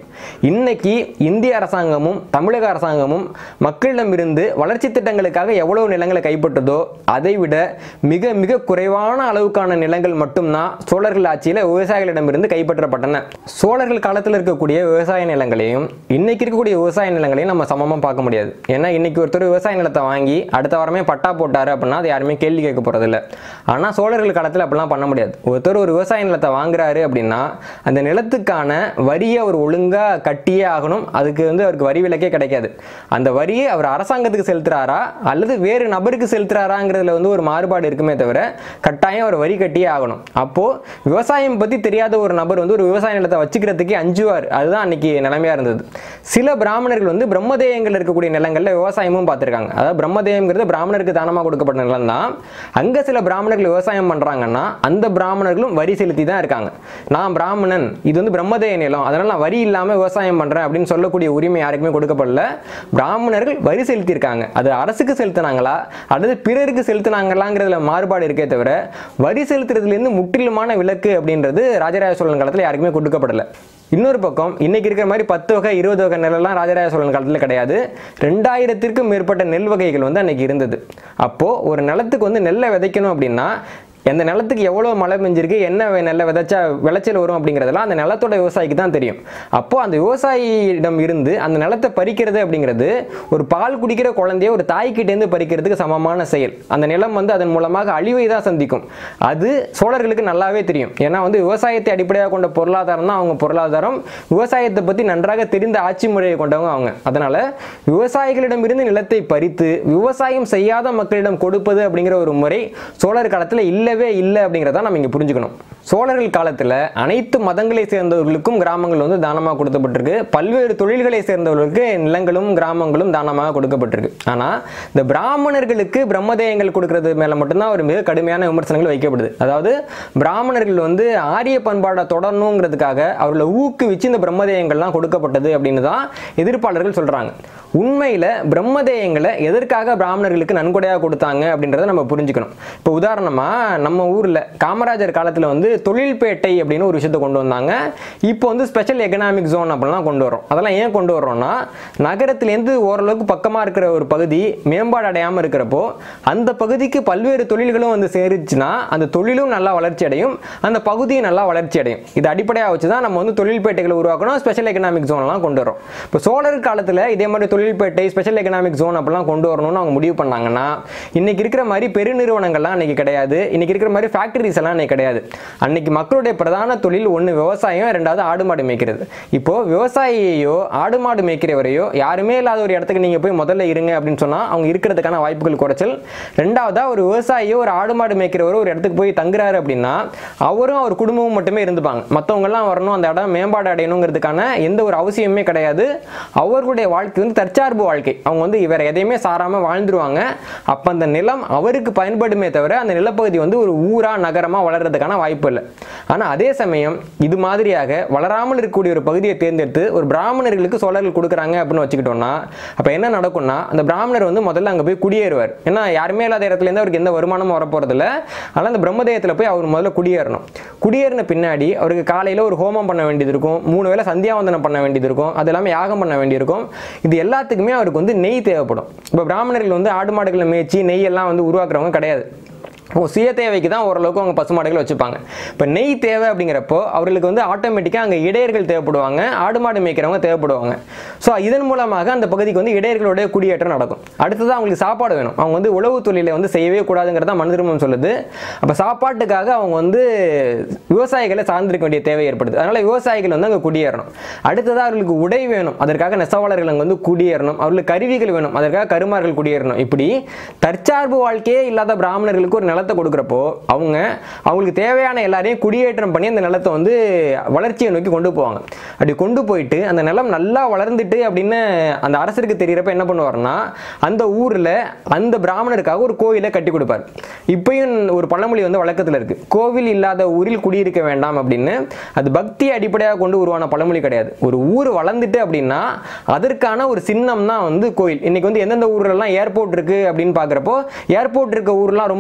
இன்னைக்கு இந்திய அரசாங்கமும் தமிழக அரசாங்கமும் மக்களிடமிருந்து வளர்ச்சி திட்டங்களுக்காக எவ்வளவு நிலங்களை கைப்பற்றதோ அதை விட மிக மிக குறைவான அளவுக்கான நிலங்கள் மட்டும்தான் சோழர்கள் ஆட்சியில் விவசாயிகளிடமிருந்து கைப்பற்றப்பட்டன சோழர்கள் காலத்தில் இருக்கக்கூடிய விவசாய நிலங்களையும் இன்னைக்கு இருக்கக்கூடிய விவசாய நிலங்களையும் நம்ம சமமாக பார்க்க முடியாது ஏன்னா இன்னைக்கு ஒருத்தர் விவசாய நிலத்தை வாங்கி அடுத்த வாரமே பட்டா போட்டாரு அப்படின்னா அது யாருமே கேள்வி கேட்க போறதில்ல ஆனால் சோழர்கள் காலத்தில் அப்படிலாம் பண்ண முடியாது ஒருத்தர் ஒரு விவசாய நிலத்தை வாங்குறாரு அப்படின்னா அந்த நிலத்துக்கான வரியை அவர் ஒழுங்காக கட்டியே ஆகணும் அதுக்கு வந்து அவருக்கு வரி விலக்கே கிடைக்காது அந்த வரியை அவர் அரசாங்கத்துக்கு செலுத்துறாரா அல்லது வேறு நபருக்கு செலுத்துறாராங்கிறதுல வந்து ஒரு மாறுபாடு இருக்குமே தவிர கட்டாயம் அவர் வரி கட்டியே ஆகணும் அப்போ விவசாயம் பத்தி தெரியாத ஒரு நபர் வந்து ஒரு விவசாய நிலத்தை வச்சுக்கிறதுக்கே அஞ்சுவார் அதுதான் அன்னைக்கு நிலைமையா இருந்தது சில பிராமணர்கள் வந்து பிரம்மதேயங்கள் இருக்கக்கூடிய நிலங்கள்ல விவசாயமும் பார்த்திருக்காங்க அதாவது பிரம்மதேயம்ங்கிறது பிராமணருக்கு தானமா கொடுக்கப்பட்ட நிலம் தான் அங்க சில பிராமணர்கள் விவசாயம் பண்றாங்கன்னா அந்த பிராமணர்களும் வரி செலுத்தி தான் இருக்காங்க நான் பிராமணன் இது வந்து பிரம்மதேய நிலம் அதனால நான் வரி இல்லாம விவசாயம் பண்றேன் அப்படின்னு சொல்லக்கூடிய உரிமை யாருக்குமே கொடுக்கப்படல பிராமணர்கள் வரி செலுத்தியிருக்காங்க அது அரசுக்கு செலுத்தினாங்களா அல்லது பிறருக்கு செலுத்தினாங்களாங்கிறதுல மாறுபாடு இருக்கே தவிர வரி செலுத்துறதுலேருந்து முற்றிலுமான விலக்கு அப்படின்றது ராஜராஜ சோழன் காலத்தில் யாருக்குமே கொடுக்கப்படல இன்னொரு பக்கம் இன்னைக்கு இருக்கிற மாதிரி பத்து வகை இருபது வகை நெல்லாம் ராஜராஜ சோழன் காலத்தில் கிடையாது ரெண்டாயிரத்திற்கும் மேற்பட்ட நெல் வகைகள் வந்து அன்னைக்கு இருந்தது அப்போ ஒரு நிலத்துக்கு வந்து நெல்லை விதைக்கணும் அப்படின்னா எந்த நிலத்துக்கு எவ்வளோ மழை பெஞ்சிருக்கு என்ன வெ- நெல்லை விதைச்சா விளைச்சல் வரும் அப்படிங்கிறதெல்லாம் அந்த நிலத்தோட விவசாயிக்கு தான் தெரியும் அப்போ அந்த விவசாயியிடம் இருந்து அந்த நிலத்தை பறிக்கிறது அப்படிங்கிறது ஒரு பால் குடிக்கிற குழந்தைய ஒரு தாய்கிட்டேருந்து பறிக்கிறதுக்கு சமமான செயல் அந்த நிலம் வந்து அதன் மூலமாக அழிவை தான் சந்திக்கும் அது சோழர்களுக்கு நல்லாவே தெரியும் ஏன்னா வந்து விவசாயத்தை அடிப்படையாக கொண்ட பொருளாதாரம் தான் அவங்க பொருளாதாரம் விவசாயத்தை பற்றி நன்றாக தெரிந்த ஆட்சி முறையை கொண்டவங்க அவங்க அதனால விவசாயிகளிடமிருந்து நிலத்தை பறித்து விவசாயம் செய்யாத மக்களிடம் கொடுப்பது அப்படிங்கிற ஒரு முறை சோழர் காலத்தில் இல்லவே இல்லை அப்படிங்கிறத நம்ம இங்கே புரிஞ்சுக்கணும் சோழர்கள் காலத்தில் அனைத்து மதங்களை சேர்ந்தவர்களுக்கும் கிராமங்கள் வந்து தானமாக கொடுக்கப்பட்டிருக்கு பல்வேறு தொழில்களை சேர்ந்தவர்களுக்கு நிலங்களும் கிராமங்களும் தானமாக கொடுக்கப்பட்டிருக்கு ஆனால் இந்த பிராமணர்களுக்கு பிரம்மதேயங்கள் கொடுக்கறது மேலே மட்டும்தான் ஒரு மிக கடுமையான விமர்சனங்கள் வைக்கப்படுது அதாவது பிராமணர்கள் வந்து ஆரிய பண்பாடை தொடரணுங்கிறதுக்காக அவர்களை ஊக்குவிச்சு இந்த பிரம்மதேயங்கள்லாம் கொடுக்கப்பட்டது அப்படின்னு தான் எதிர்ப்பாளர்கள் சொல்கிறாங்க உண்மையில் பிரம்மதேயங்களை எதற்காக பிராமணர்களுக்கு நன்கொடையாக கொடுத்தாங்க அப்படின்றத நம்ம புரிஞ்சுக்கணும் இப்போ உதாரணமாக நம்ம ஊரில் காமராஜர் காலத்தில் வந்து தொழில்பேட்டை அப்படின்னு ஒரு விஷயத்தை கொண்டு வந்தாங்க இப்போ வந்து ஸ்பெஷல் எக்கனாமிக் ஜோன் அப்படிலாம் கொண்டு வரோம் அதெல்லாம் ஏன் கொண்டு வர்றோம்னா நகரத்துலேருந்து ஓரளவுக்கு பக்கமாக இருக்கிற ஒரு பகுதி மேம்பாடு அடையாமல் இருக்கிறப்போ அந்த பகுதிக்கு பல்வேறு தொழில்களும் வந்து சேருச்சுன்னா அந்த தொழிலும் நல்லா வளர்ச்சி அடையும் அந்த பகுதியும் நல்லா வளர்ச்சி அடையும் இது அடிப்படையாக வச்சு தான் நம்ம வந்து தொழில்பேட்டைகளை உருவாக்கணும் ஸ்பெஷல் எக்கனாமிக் ஜோன்லாம் கொண்டு வரோம் இப்போ சோழர் காலத்தில் இதே மாதிரி தொழில்பேட்டை ஸ்பெஷல் எக்கனாமிக் ஜோன் அப்படிலாம் கொண்டு வரணும்னு அவங்க முடிவு பண்ணாங்கன்னா இன்னைக்கு இருக்கிற மாதிரி பெருநிறுவனங்கள்லாம் இன்னைக்கு கிடையாது இன்னைக்கு இருக்கிற மாதிரி ஃபேக்டரிஸ் எல்லாம் இன்னைக்கு கிடையாது அன்னைக்கு மக்களுடைய பிரதான தொழில் ஒன்று விவசாயம் ரெண்டாவது ஆடு மாடு மேய்க்கிறது இப்போ விவசாயியையோ ஆடு மாடு மேய்க்கிறவரையோ யாருமே இல்லாத ஒரு இடத்துக்கு நீங்கள் போய் முதல்ல இருங்க அப்படின்னு சொன்னால் அவங்க இருக்கிறதுக்கான வாய்ப்புகள் குறைச்சல் ரெண்டாவதா ஒரு விவசாயியோ ஒரு ஆடு மாடு மேய்க்கிறவரோ ஒரு இடத்துக்கு போய் தங்குறாரு அப்படின்னா அவரும் அவர் குடும்பமும் மட்டுமே இருந்துப்பாங்க மற்றவங்கெல்லாம் வரணும் அந்த இடம் மேம்பாடு அடையணுங்கிறதுக்கான எந்த ஒரு அவசியமே கிடையாது அவர்களுடைய வாழ்க்கை வந்து தற்சார்பு வாழ்க்கை அவங்க வந்து வேற எதையுமே சாராம வாழ்ந்துருவாங்க அப்ப அந்த நிலம் அவருக்கு பயன்படுமே தவிர அந்த நிலப்பகுதி வந்து ஒரு ஊரா நகரமா வளர்றதுக்கான வாய்ப்பு இல்லை ஆனா அதே சமயம் இது மாதிரியாக வளராமல் இருக்கக்கூடிய ஒரு பகுதியை தேர்ந்தெடுத்து ஒரு பிராமணர்களுக்கு சோழர்கள் கொடுக்குறாங்க அப்படின்னு வச்சுக்கிட்டோம்னா அப்ப என்ன நடக்கும்னா அந்த பிராமணர் வந்து முதல்ல அங்க போய் குடியேறுவார் ஏன்னா யாருமே இல்லாத இடத்துல இருந்து அவருக்கு எந்த வருமானமும் வரப்போறதில்ல அதனால அந்த பிரம்மதேயத்தில் போய் அவர் முதல்ல குடியேறணும் குடியேறின பின்னாடி அவருக்கு காலையில் ஒரு ஹோமம் பண்ண வேண்டியது இருக்கும் மூணு வேளை சந்தியாவந்தனம் பண்ண வேண்டியது இருக்கும் அது எல்லாமே யாகம் பண்ண வேண்டியிருக்கும் இது எல்லாத்துக்குமே அவருக்கு வந்து நெய் தேவைப்படும் இப்போ பிராமணர்கள் வந்து ஆடு மாடுகளை மேய்ச்சி நெய் எல்லாம் வந்து உருவாக்குறவங்க கிடையாது அவங்க சுய தேவைக்கு தான் ஓரளவுக்கு அவங்க பசுமாடுகளை வச்சுப்பாங்க இப்போ நெய் தேவை அப்படிங்கிறப்போ அவர்களுக்கு வந்து ஆட்டோமேட்டிக்காக அங்கே இடையர்கள் தேவைப்படுவாங்க ஆடு மாடு மேய்க்கிறவங்க தேவைப்படுவாங்க ஸோ இதன் மூலமாக அந்த பகுதிக்கு வந்து இடையர்களுடைய குடியேற்றம் நடக்கும் அடுத்தது அவங்களுக்கு சாப்பாடு வேணும் அவங்க வந்து உழவு தொழிலை வந்து செய்யவே கூடாதுங்கிறத மனு திருமணம் சொல்லுது அப்போ சாப்பாட்டுக்காக அவங்க வந்து விவசாயிகளை சார்ந்திருக்க வேண்டிய தேவை ஏற்படுது அதனால விவசாயிகள் வந்து அங்கே குடியேறணும் அடுத்ததாக அவர்களுக்கு உடை வேணும் அதற்காக நெசவாளர்கள் அங்கே வந்து குடியேறணும் அவர்களுக்கு கருவிகள் வேணும் அதற்காக கருமார்கள் குடியேறணும் இப்படி தற்சார்பு வாழ்க்கையே இல்லாத பிராமணர்களுக்கு ஒரு நிலத்தை கொடுக்குறப்போ அவங்க அவங்களுக்கு தேவையான எல்லாரையும் குடியேற்றம் பண்ணி அந்த நிலத்தை வந்து வளர்ச்சியை நோக்கி கொண்டு போவாங்க அப்படி கொண்டு போயிட்டு அந்த நிலம் நல்லா வளர்ந்துட்டு அப்படின்னு அந்த அரசருக்கு தெரியறப்ப என்ன பண்ணுவாருன்னா அந்த ஊரில் அந்த பிராமணருக்காக ஒரு கோயிலை கட்டி கொடுப்பார் இப்பயும் ஒரு பழமொழி வந்து வழக்கத்தில் இருக்கு கோவில் இல்லாத ஊரில் குடியிருக்க வேண்டாம் அப்படின்னு அது பக்தி அடிப்படையாக கொண்டு உருவான பழமொழி கிடையாது ஒரு ஊர் வளர்ந்துட்டு அப்படின்னா அதற்கான ஒரு சின்னம் தான் வந்து கோயில் இன்னைக்கு வந்து எந்தெந்த ஊர்லலாம் ஏர்போர்ட் இருக்கு அப்படின்னு பார்க்குறப்போ ஏர்போர்ட் இருக்க ஊர்லாம் ரொம்ப வளர்ந்த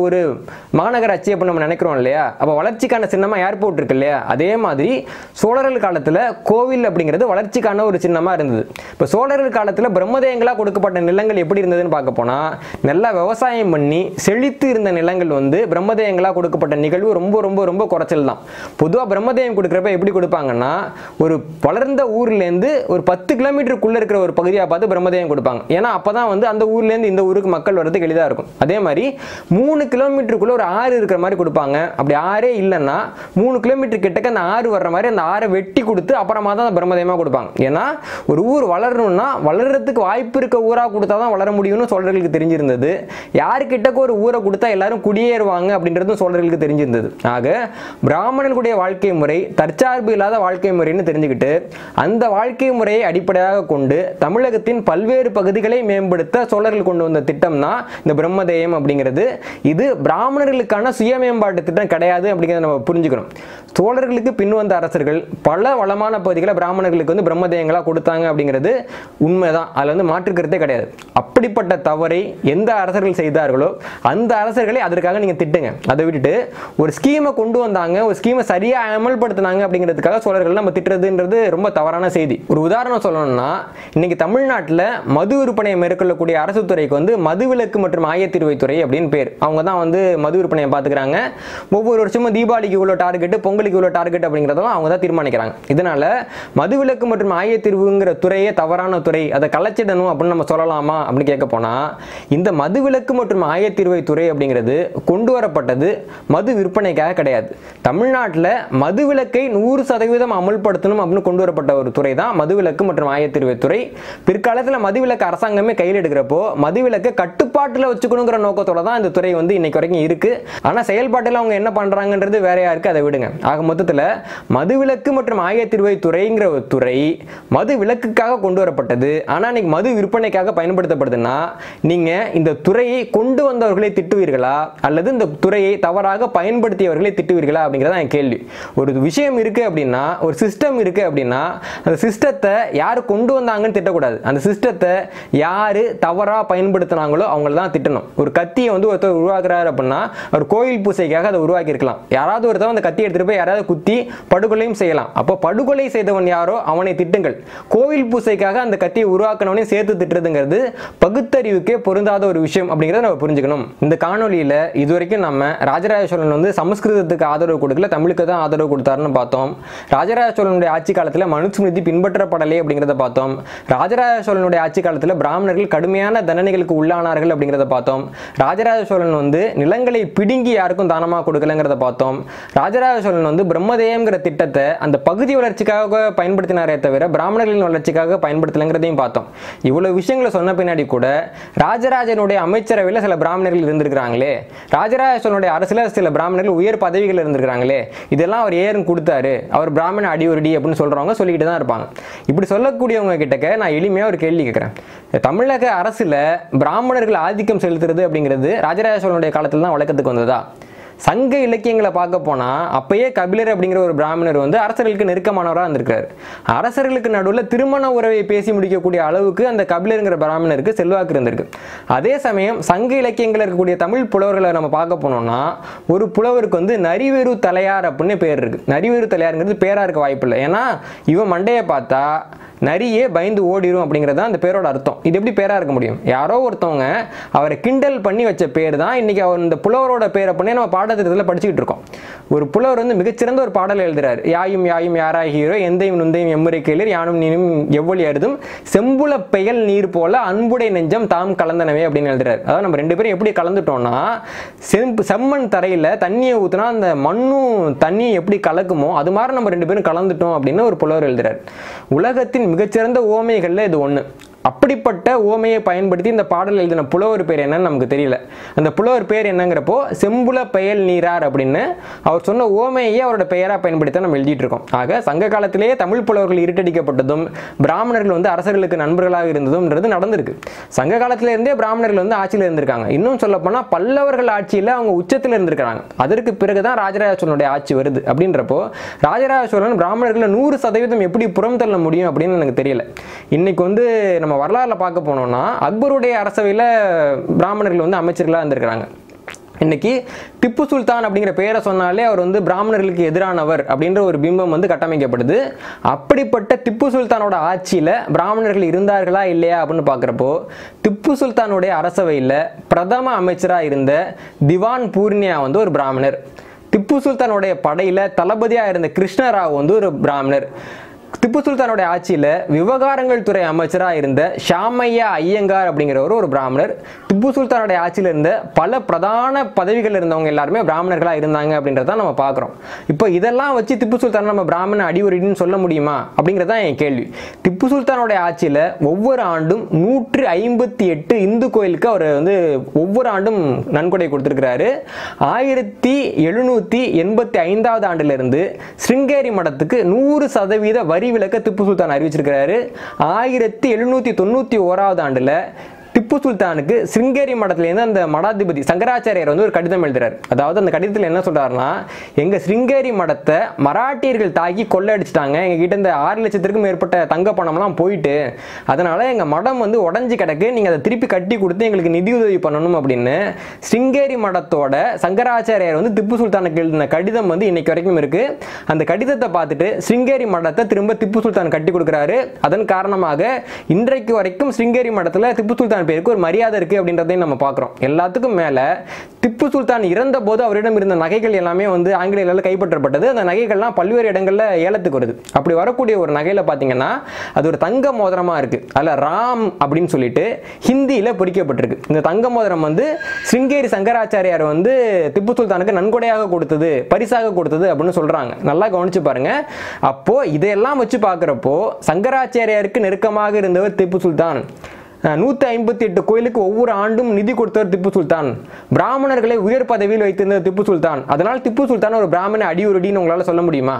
ஒரு மாநகராட்சி அப்படின்னு நம்ம நினைக்கிறோம் இல்லையா அப்போ வளர்ச்சிக்கான சின்னமாக ஏர்போர்ட் இருக்கு இல்லையா அதே மாதிரி சோழர்கள் காலத்தில் கோவில் அப்படிங்கிறது வளர்ச்சிக்கான ஒரு சின்னமாக இருந்தது இப்போ சோழர்கள் காலத்தில் பிரம்மதேயங்களாக கொடுக்கப்பட்ட நிலங்கள் எப்படி இருந்ததுன்னு பார்க்க போனால் நல்லா விவசாயம் பண்ணி செழித்து இருந்த நிலங்கள் வந்து பிரம்மதேயங்களாக கொடுக்கப்பட்ட நிகழ்வு ரொம்ப ரொம்ப ரொம்ப குறைச்சல் தான் பொதுவாக பிரம்மதேயம் கொடுக்குறப்ப எப்படி கொடுப்பாங்கன்னா ஒரு வளர்ந்த ஊர்லேருந்து ஒரு பத்து கிலோமீட்டருக்குள்ளே இருக்கிற ஒரு பகுதியாக பார்த்து பிரம்மதேயம் கொடுப்பாங்க ஏன்னா அப்போ தான் வந்து அந்த ஊர்லேருந்து இந்த ஊருக்கு மக்கள் வர்றதுக்கு எளிதாக இருக்கும் அதே மாதிரி மூணு கிலோமீட்டருக்குள்ளே ஒரு ஆறு இருக்கிற மாதிரி கொடுப்பாங்க அப்படி ஆறே இல்லைன்னா மூணு கிலோமீட்டர் கிட்டக்க அந்த ஆறு வர்ற மாதிரி அந்த ஆறை வெட்டி கொடுத்து அப்புறமா தான் அந்த பிரம்மதேயமாக கொடுப்பாங்க ஏன்னா ஒரு ஊர் வளரணும்னா வளர்றதுக்கு வாய்ப்பு இருக்க ஊராக கொடுத்தா தான் வளர முடியும்னு சோழர்களுக்கு தெரிஞ்சிருந்தது யாருக்கிட்டக்க ஒரு ஊரை கொடுத்தா எல்லாரும் குடியேறுவாங்க அப்படின்றதும் சோழர்களுக்கு தெரிஞ்சிருந்தது ஆக பிராமணர்களுடைய வாழ்க்கை முறை தற்சார்பு இல்லாத வாழ்க்கை முறைன்னு தெரிஞ்சுக்கிட்டு அந்த வாழ்க்கை முறையை அடிப்படையாக கொண்டு தமிழகத்தின் பல்வேறு பகுதிகளை மேம்படுத்த சோழர்கள் கொண்டு வந்த திட்டம் தான் இந்த பிரம்மதேயம் அப்படிங்கிறது இது பிராமணர்களுக்கான சுய மேம்பாட்டு திட்டம் கிடையாது அப்படிங்கிறத நம்ம புரிஞ்சுக்கணும் சோழர்களுக்கு பின் வந்த அரசர்கள் பல வளமான பகுதிகளை பிராமணர்களுக்கு வந்து பிரம்மதேயங்களாக கொடுத்தாங்க அப்படிங்கிறது உண்மைதான் அதில் வந்து மாற்று கருத்தே கிடையாது அப்படிப்பட்ட தவறை எந்த அரசர்கள் செய்தார்களோ அந்த அரசர்களை அதற்காக நீங்கள் திட்டுங்க அதை விட்டுட்டு ஒரு ஸ்கீமை கொண்டு வந்தாங்க ஒரு ஸ்கீமை சரியாக அமல்படுத்தினாங்க அப்படிங்கிறதுக்காக சோழர்கள் நம்ம திட்டுறதுன்றது ரொம்ப தவறான செய்தி ஒரு உதாரணம் சொல்லணும்னா இன்னைக்கு தமிழ்நாட்டில் மது விற்பனையை மேற்கொள்ளக்கூடிய அரசு துறைக்கு வந்து மதுவிலக்கு மற்றும் ஆயத்தீர்வைத்துறை அப்படின்னு பேர் அவங்க தான் வந்து மது விற்பனையை பார்த்துக்கிறாங்க ஒவ்வொரு வருஷமும் தீபாவளிக்கு இவ்வளோ டார்கெட் பொங்கலுக்கு இவ்வளோ டார்கெட் அப்படிங்கிறதெல்லாம் அவங்க தான் தீர்மானிக்கிறாங்க இதனால மதுவிலக்கு மற்றும் ஆயத்தீர்வுங்கிற துறையே தவறான துறை அதை கலைச்சிடணும் அப்படின்னு நம்ம சொல்லலாமா அப்படின்னு கேட்க போனால் இந்த மதுவிலக்கு மற்றும் ஆயத்தீர்வை துறை அப்படிங்கிறது கொண்டு வரப்பட்டது மது விற்பனைக்காக கிடையாது தமிழ்நாட்டில் மதுவிலக்கை நூறு சதவீதம் அமல்படுத்தணும் அப்படின்னு கொண்டு வரப்பட்ட ஒரு துறை தான் மதுவிலக்கு மற்றும் ஆயத்தீர்வை துறை பிற்காலத்தில் மதுவிலக்கு அரசாங்கமே கையில் எடுக்கிறப்போ மதுவிலக்கை கட்டுப்பாட்டில் வச்சுக்கணுங்கிற நோக்கத்தோட தான் இந்த துறை வந்து இன்னைக்கு வரைக்கும் இருக்கு ஆனால் செயல்பாட்டில் அவங்க என்ன பண்றாங்கன்றது வேறையா இருக்கு அதை விடுங்க ஆக மொத்தத்தில் மதுவிலக்கு மற்றும் ஆயத்தீர்வை துறைங்கிற ஒரு துறை மது விலக்குக்காக கொண்டு வரப்பட்டது ஆனால் இன்னைக்கு மது விற்பனைக்காக பயன்படுத்தப்படுதுன்னா நீங்க இந்த துறையை கொண்டு வந்தவர்களை திட்டுவீர்களா அல்லது இந்த துறையை தவறாக பயன்படுத்தியவர்களை திட்டுவீர்களா அப்படிங்கிறத என் கேள்வி ஒரு விஷயம் இருக்கு அப்படின்னா ஒரு சிஸ்டம் இருக்கு அப்படின்னா அந்த சிஸ்டத்தை யார் கொண்டு வந்தாங்கன்னு திட்டக்கூடாது அந்த சிஸ்டத்தை யார் தவறாக பயன்படுத்தினாங்களோ அவங்கள தான் திட்டணும் ஒரு கத்தியை வந்து ஒருத்தர் உருவாக்குறாரு அப்படின்னா ஒரு கோயில் பூசைக்காக அதை உருவாக்கி இருக்கலாம் யாராவது ஒருத்தர் அந்த கத்தி எடுத்துட்டு போய் யாராவது குத்தி படுகொலையும் செய்யலாம் அப்போ படுகொலை செய்தவன் யாரோ அவனை திட்டுங்கள் கோவில் பூசைக்காக அந்த கத்தியை உருவாக்கினவனையும் சேர்த்து திட்டுறதுங்கிறது பகுத்தறிவுக்கே பொருந்தாத ஒரு விஷயம் அப்படிங்கிறத நம்ம புரிஞ்சுக்கணும் இந்த காணொலியில் இதுவரைக்கும் நம்ம ராஜராஜ சோழன் வந்து சமஸ்கிருதத்துக்கு ஆதரவு கொடுக்கல தமிழுக்கு தான் ஆதரவு கொடுத்தாருன்னு பார்த்தோம் ராஜராஜ சோழனுடைய ஆட்சி காலத்தில் மனுஸ்மிருதி பின்பற்றப்படலை அப்படிங்கிறத பார்த்தோம் ராஜராஜ சோழனுடைய ஆட்சி காலத்தில் பிராமணர்கள் கடுமையான தண்டனைகளுக்கு உள்ளானார்கள் அப்படிங்கிறத பார்த்தோம் ராஜராஜ சோழன் வந்து நிலங்களை பிடுங்கி யாருக்கும் தானமாக கொடுக்கலங்கிறத பார்த்தோம் ராஜராஜ சோழன் வந்து பிரம்மதேயம்ங்கிற திட்டத்தை அந்த பகுதி வளர்ச்சிக்காக பயன்படுத்தினாரே தவிர பிராமணர்களின் வளர்ச்சிக்காக பயன்படுத்தலைங்கிறதையும் பார்த்தோம் இவ்வளவு விஷயங்களை சொன்ன பின்னாடி கூட ராஜராஜனுடைய அமைச்சரவையில் சில பிராமணர்கள் இருந்திருக்கிறாங்களே ராஜராஜ சோழனுடைய அரசுல சில பிராமணர்கள் உயர் பதவிகள் இருந்திருக்கிறாங்களே இதெல்லாம் அவர் ஏன் கொடுத்தாரு அவர் பிராமண அடியொருடி அப்படின்னு சொல்றவங்க சொல்லிக்கிட்டு தான் இருப்பாங்க இப்படி சொல்லக்கூடியவங்க கிட்டக்க நான் எளிமையாக ஒரு கேள்வி கேட்குறேன் தமிழக அரசுல பிராமணர்கள் ஆதிக்கம் செலுத்துறது அப்படிங்கிறது ராஜராஜ சோழனுடைய காலத்தில் தான் வழக்கத்துக்கு வந்ததா சங்க இலக்கியங்களை பார்க்க போனால் அப்பயே கபிலர் அப்படிங்கிற ஒரு பிராமணர் வந்து அரசர்களுக்கு நெருக்கமானவராக இருந்திருக்காரு அரசர்களுக்கு நடுவில் திருமண உறவை பேசி முடிக்கக்கூடிய அளவுக்கு அந்த கபிலருங்கிற பிராமணருக்கு செல்வாக்கு இருந்திருக்கு அதே சமயம் சங்க இலக்கியங்களில் இருக்கக்கூடிய தமிழ் புலவர்களை நம்ம பார்க்க போனோம்னா ஒரு புலவருக்கு வந்து நரிவேறு தலையார் அப்படின்னு பேர் இருக்கு நரிவேறு தலையாருங்கிறது பேரா இருக்க வாய்ப்பு இல்லை ஏன்னா இவன் மண்டையை பார்த்தா நரியே பயந்து ஓடிரும் அப்படிங்கிறது தான் அந்த பேரோட அர்த்தம் இது எப்படி பேரா இருக்க முடியும் யாரோ ஒருத்தவங்க அவரை கிண்டல் பண்ணி வச்ச பேர் தான் இன்னைக்கு அவர் இந்த புலவரோட பேரை பண்ணி நம்ம பாடத்திட்டத்தில் படிச்சுக்கிட்டு இருக்கோம் ஒரு புலவர் வந்து மிகச்சிறந்த ஒரு பாடல் எழுதுறாரு யாயும் யாயும் யாராய் ஹீரோ எந்தையும் நுந்தையும் எம்முறை கேளீர் யானும் நீனும் எவ்வளி அருதும் செம்புல பெயல் நீர் போல அன்புடை நெஞ்சம் தாம் கலந்தனவே அப்படின்னு எழுதுறாரு அதாவது நம்ம ரெண்டு பேரும் எப்படி கலந்துட்டோம்னா செம்பு செம்மண் தரையில் தண்ணியை ஊற்றினா அந்த மண்ணும் தண்ணியும் எப்படி கலக்குமோ அது மாதிரி நம்ம ரெண்டு பேரும் கலந்துட்டோம் அப்படின்னு ஒரு புலவர் எழுதுறாரு உலகத்தின் மிகச்சிறந்த ஓமைகளில் இது ஒன்று அப்படிப்பட்ட ஓமையை பயன்படுத்தி இந்த பாடல் எழுதின புலவர் பேர் என்னன்னு நமக்கு தெரியல அந்த புலவர் பேர் என்னங்கிறப்போ செம்புல பெயல் நீரார் அப்படின்னு அவர் சொன்ன ஓமையை அவரோட பெயராக பயன்படுத்த நம்ம எழுதிட்டு இருக்கோம் ஆக சங்க காலத்திலேயே தமிழ் புலவர்கள் இருட்டடிக்கப்பட்டதும் பிராமணர்கள் வந்து அரசர்களுக்கு நண்பர்களாக இருந்ததும்ன்றது நடந்திருக்கு சங்க காலத்துல இருந்தே பிராமணர்கள் வந்து ஆட்சியில் இருந்திருக்காங்க இன்னும் சொல்ல போனால் பல்லவர்கள் ஆட்சியில் அவங்க உச்சத்தில் இருந்திருக்காங்க அதற்கு பிறகுதான் ராஜராஜ சோழனுடைய ஆட்சி வருது அப்படின்றப்போ ராஜராஜ சோழன் பிராமணர்களை நூறு சதவீதம் எப்படி புறம் தள்ள முடியும் அப்படின்னு எனக்கு தெரியல இன்னைக்கு வந்து நம்ம நம்ம வரலாறுல பார்க்க போனோம்னா அக்பருடைய அரசவையில் பிராமணர்கள் வந்து அமைச்சர்களாக இருந்திருக்கிறாங்க இன்னைக்கு திப்பு சுல்தான் அப்படிங்கிற பெயரை சொன்னாலே அவர் வந்து பிராமணர்களுக்கு எதிரானவர் அப்படின்ற ஒரு பிம்பம் வந்து கட்டமைக்கப்படுது அப்படிப்பட்ட திப்பு சுல்தானோட ஆட்சியில் பிராமணர்கள் இருந்தார்களா இல்லையா அப்படின்னு பார்க்குறப்போ திப்பு சுல்தானுடைய அரசவையில் பிரதம அமைச்சராக இருந்த திவான் பூர்ணியா வந்து ஒரு பிராமணர் திப்பு சுல்தானுடைய படையில் தளபதியாக இருந்த கிருஷ்ணராவ் வந்து ஒரு பிராமணர் திப்பு சுல்தானுடைய ஆட்சியில் விவகாரங்கள் துறை அமைச்சராக இருந்த ஷாமையா ஐயங்கார் அப்படிங்கிறவர் ஒரு பிராமணர் திப்பு சுல்தானுடைய ஆட்சியில் இருந்த பல பிரதான பதவிகள் இருந்தவங்க எல்லாருமே பிராமணர்களாக இருந்தாங்க அப்படின்றத நம்ம பார்க்குறோம் இப்போ இதெல்லாம் வச்சு திப்பு சுல்தான் நம்ம பிராமண அடிவரின்னு சொல்ல முடியுமா அப்படிங்கிறது தான் என் கேள்வி திப்பு சுல்தானுடைய ஆட்சியில் ஒவ்வொரு ஆண்டும் நூற்று ஐம்பத்தி எட்டு இந்து கோயிலுக்கு அவர் வந்து ஒவ்வொரு ஆண்டும் நன்கொடை கொடுத்துருக்கிறாரு ஆயிரத்தி எழுநூற்றி எண்பத்தி ஐந்தாவது ஆண்டிலிருந்து ஸ்ருங்கேரி மடத்துக்கு நூறு சதவீத வரி விலக்க திப்பு சுல்தான் அறிவிச்சிருக்கிறாரு ஆயிரத்தி எழுநூற்றி தொண்ணூற்றி ஓராவது ஆண்டில் திப்பு சுல்தானுக்கு சிருங்கேரி மடத்துலேருந்து அந்த மடாதிபதி சங்கராச்சாரியார் வந்து ஒரு கடிதம் எழுதுறாரு அதாவது அந்த கடிதத்தில் என்ன சொல்றாருன்னா எங்க சிருங்கேரி மடத்தை மராட்டியர்கள் தாக்கி கொள்ளையடிச்சிட்டாங்க எங்க கிட்ட இந்த ஆறு லட்சத்திற்கும் மேற்பட்ட தங்க பணம்லாம் போயிட்டு அதனால எங்க மடம் வந்து உடஞ்சி கிடக்கு நீங்க அதை திருப்பி கட்டி கொடுத்து எங்களுக்கு நிதியுதவி பண்ணணும் அப்படின்னு சிருங்கேரி மடத்தோட சங்கராச்சாரியார் வந்து திப்பு சுல்தானுக்கு எழுதின கடிதம் வந்து இன்னைக்கு வரைக்கும் இருக்கு அந்த கடிதத்தை பார்த்துட்டு சிருங்கேரி மடத்தை திரும்ப திப்பு சுல்தான் கட்டி கொடுக்குறாரு அதன் காரணமாக இன்றைக்கு வரைக்கும் சிருங்கேரி மடத்தில் திப்பு சுல்தான் பேருக்கு ஒரு மரியாதை இருக்கு அப்படின்றதையும் நம்ம பார்க்குறோம் எல்லாத்துக்கும் மேலே திப்பு சுல்தான் இறந்த போது அவரிடம் இருந்த நகைகள் எல்லாமே வந்து ஆங்கிலேயர்களால் கைப்பற்றப்பட்டது அந்த நகைகள்லாம் பல்வேறு இடங்களில் ஏலத்துக்கு வருது அப்படி வரக்கூடிய ஒரு நகையில் பார்த்தீங்கன்னா அது ஒரு தங்க மோதிரமாக இருக்கு அதில் ராம் அப்படின்னு சொல்லிட்டு ஹிந்தியில் பொறிக்கப்பட்டிருக்கு இந்த தங்க மோதிரம் வந்து சிருங்கேரி சங்கராச்சாரியார் வந்து திப்பு சுல்தானுக்கு நன்கொடையாக கொடுத்தது பரிசாக கொடுத்தது அப்படின்னு சொல்றாங்க நல்லா கவனிச்சு பாருங்க அப்போ இதையெல்லாம் வச்சு பார்க்குறப்போ சங்கராச்சாரியாருக்கு நெருக்கமாக இருந்தவர் திப்பு சுல்தான் நூற்றி ஐம்பத்தி எட்டு கோயிலுக்கு ஒவ்வொரு ஆண்டும் நிதி கொடுத்தவர் திப்பு சுல்தான் பிராமணர்களை உயர் பதவியில் வைத்திருந்த திப்பு சுல்தான் அதனால் திப்பு சுல்தான் ஒரு பிராமண அடியுருடின்னு உங்களால் சொல்ல முடியுமா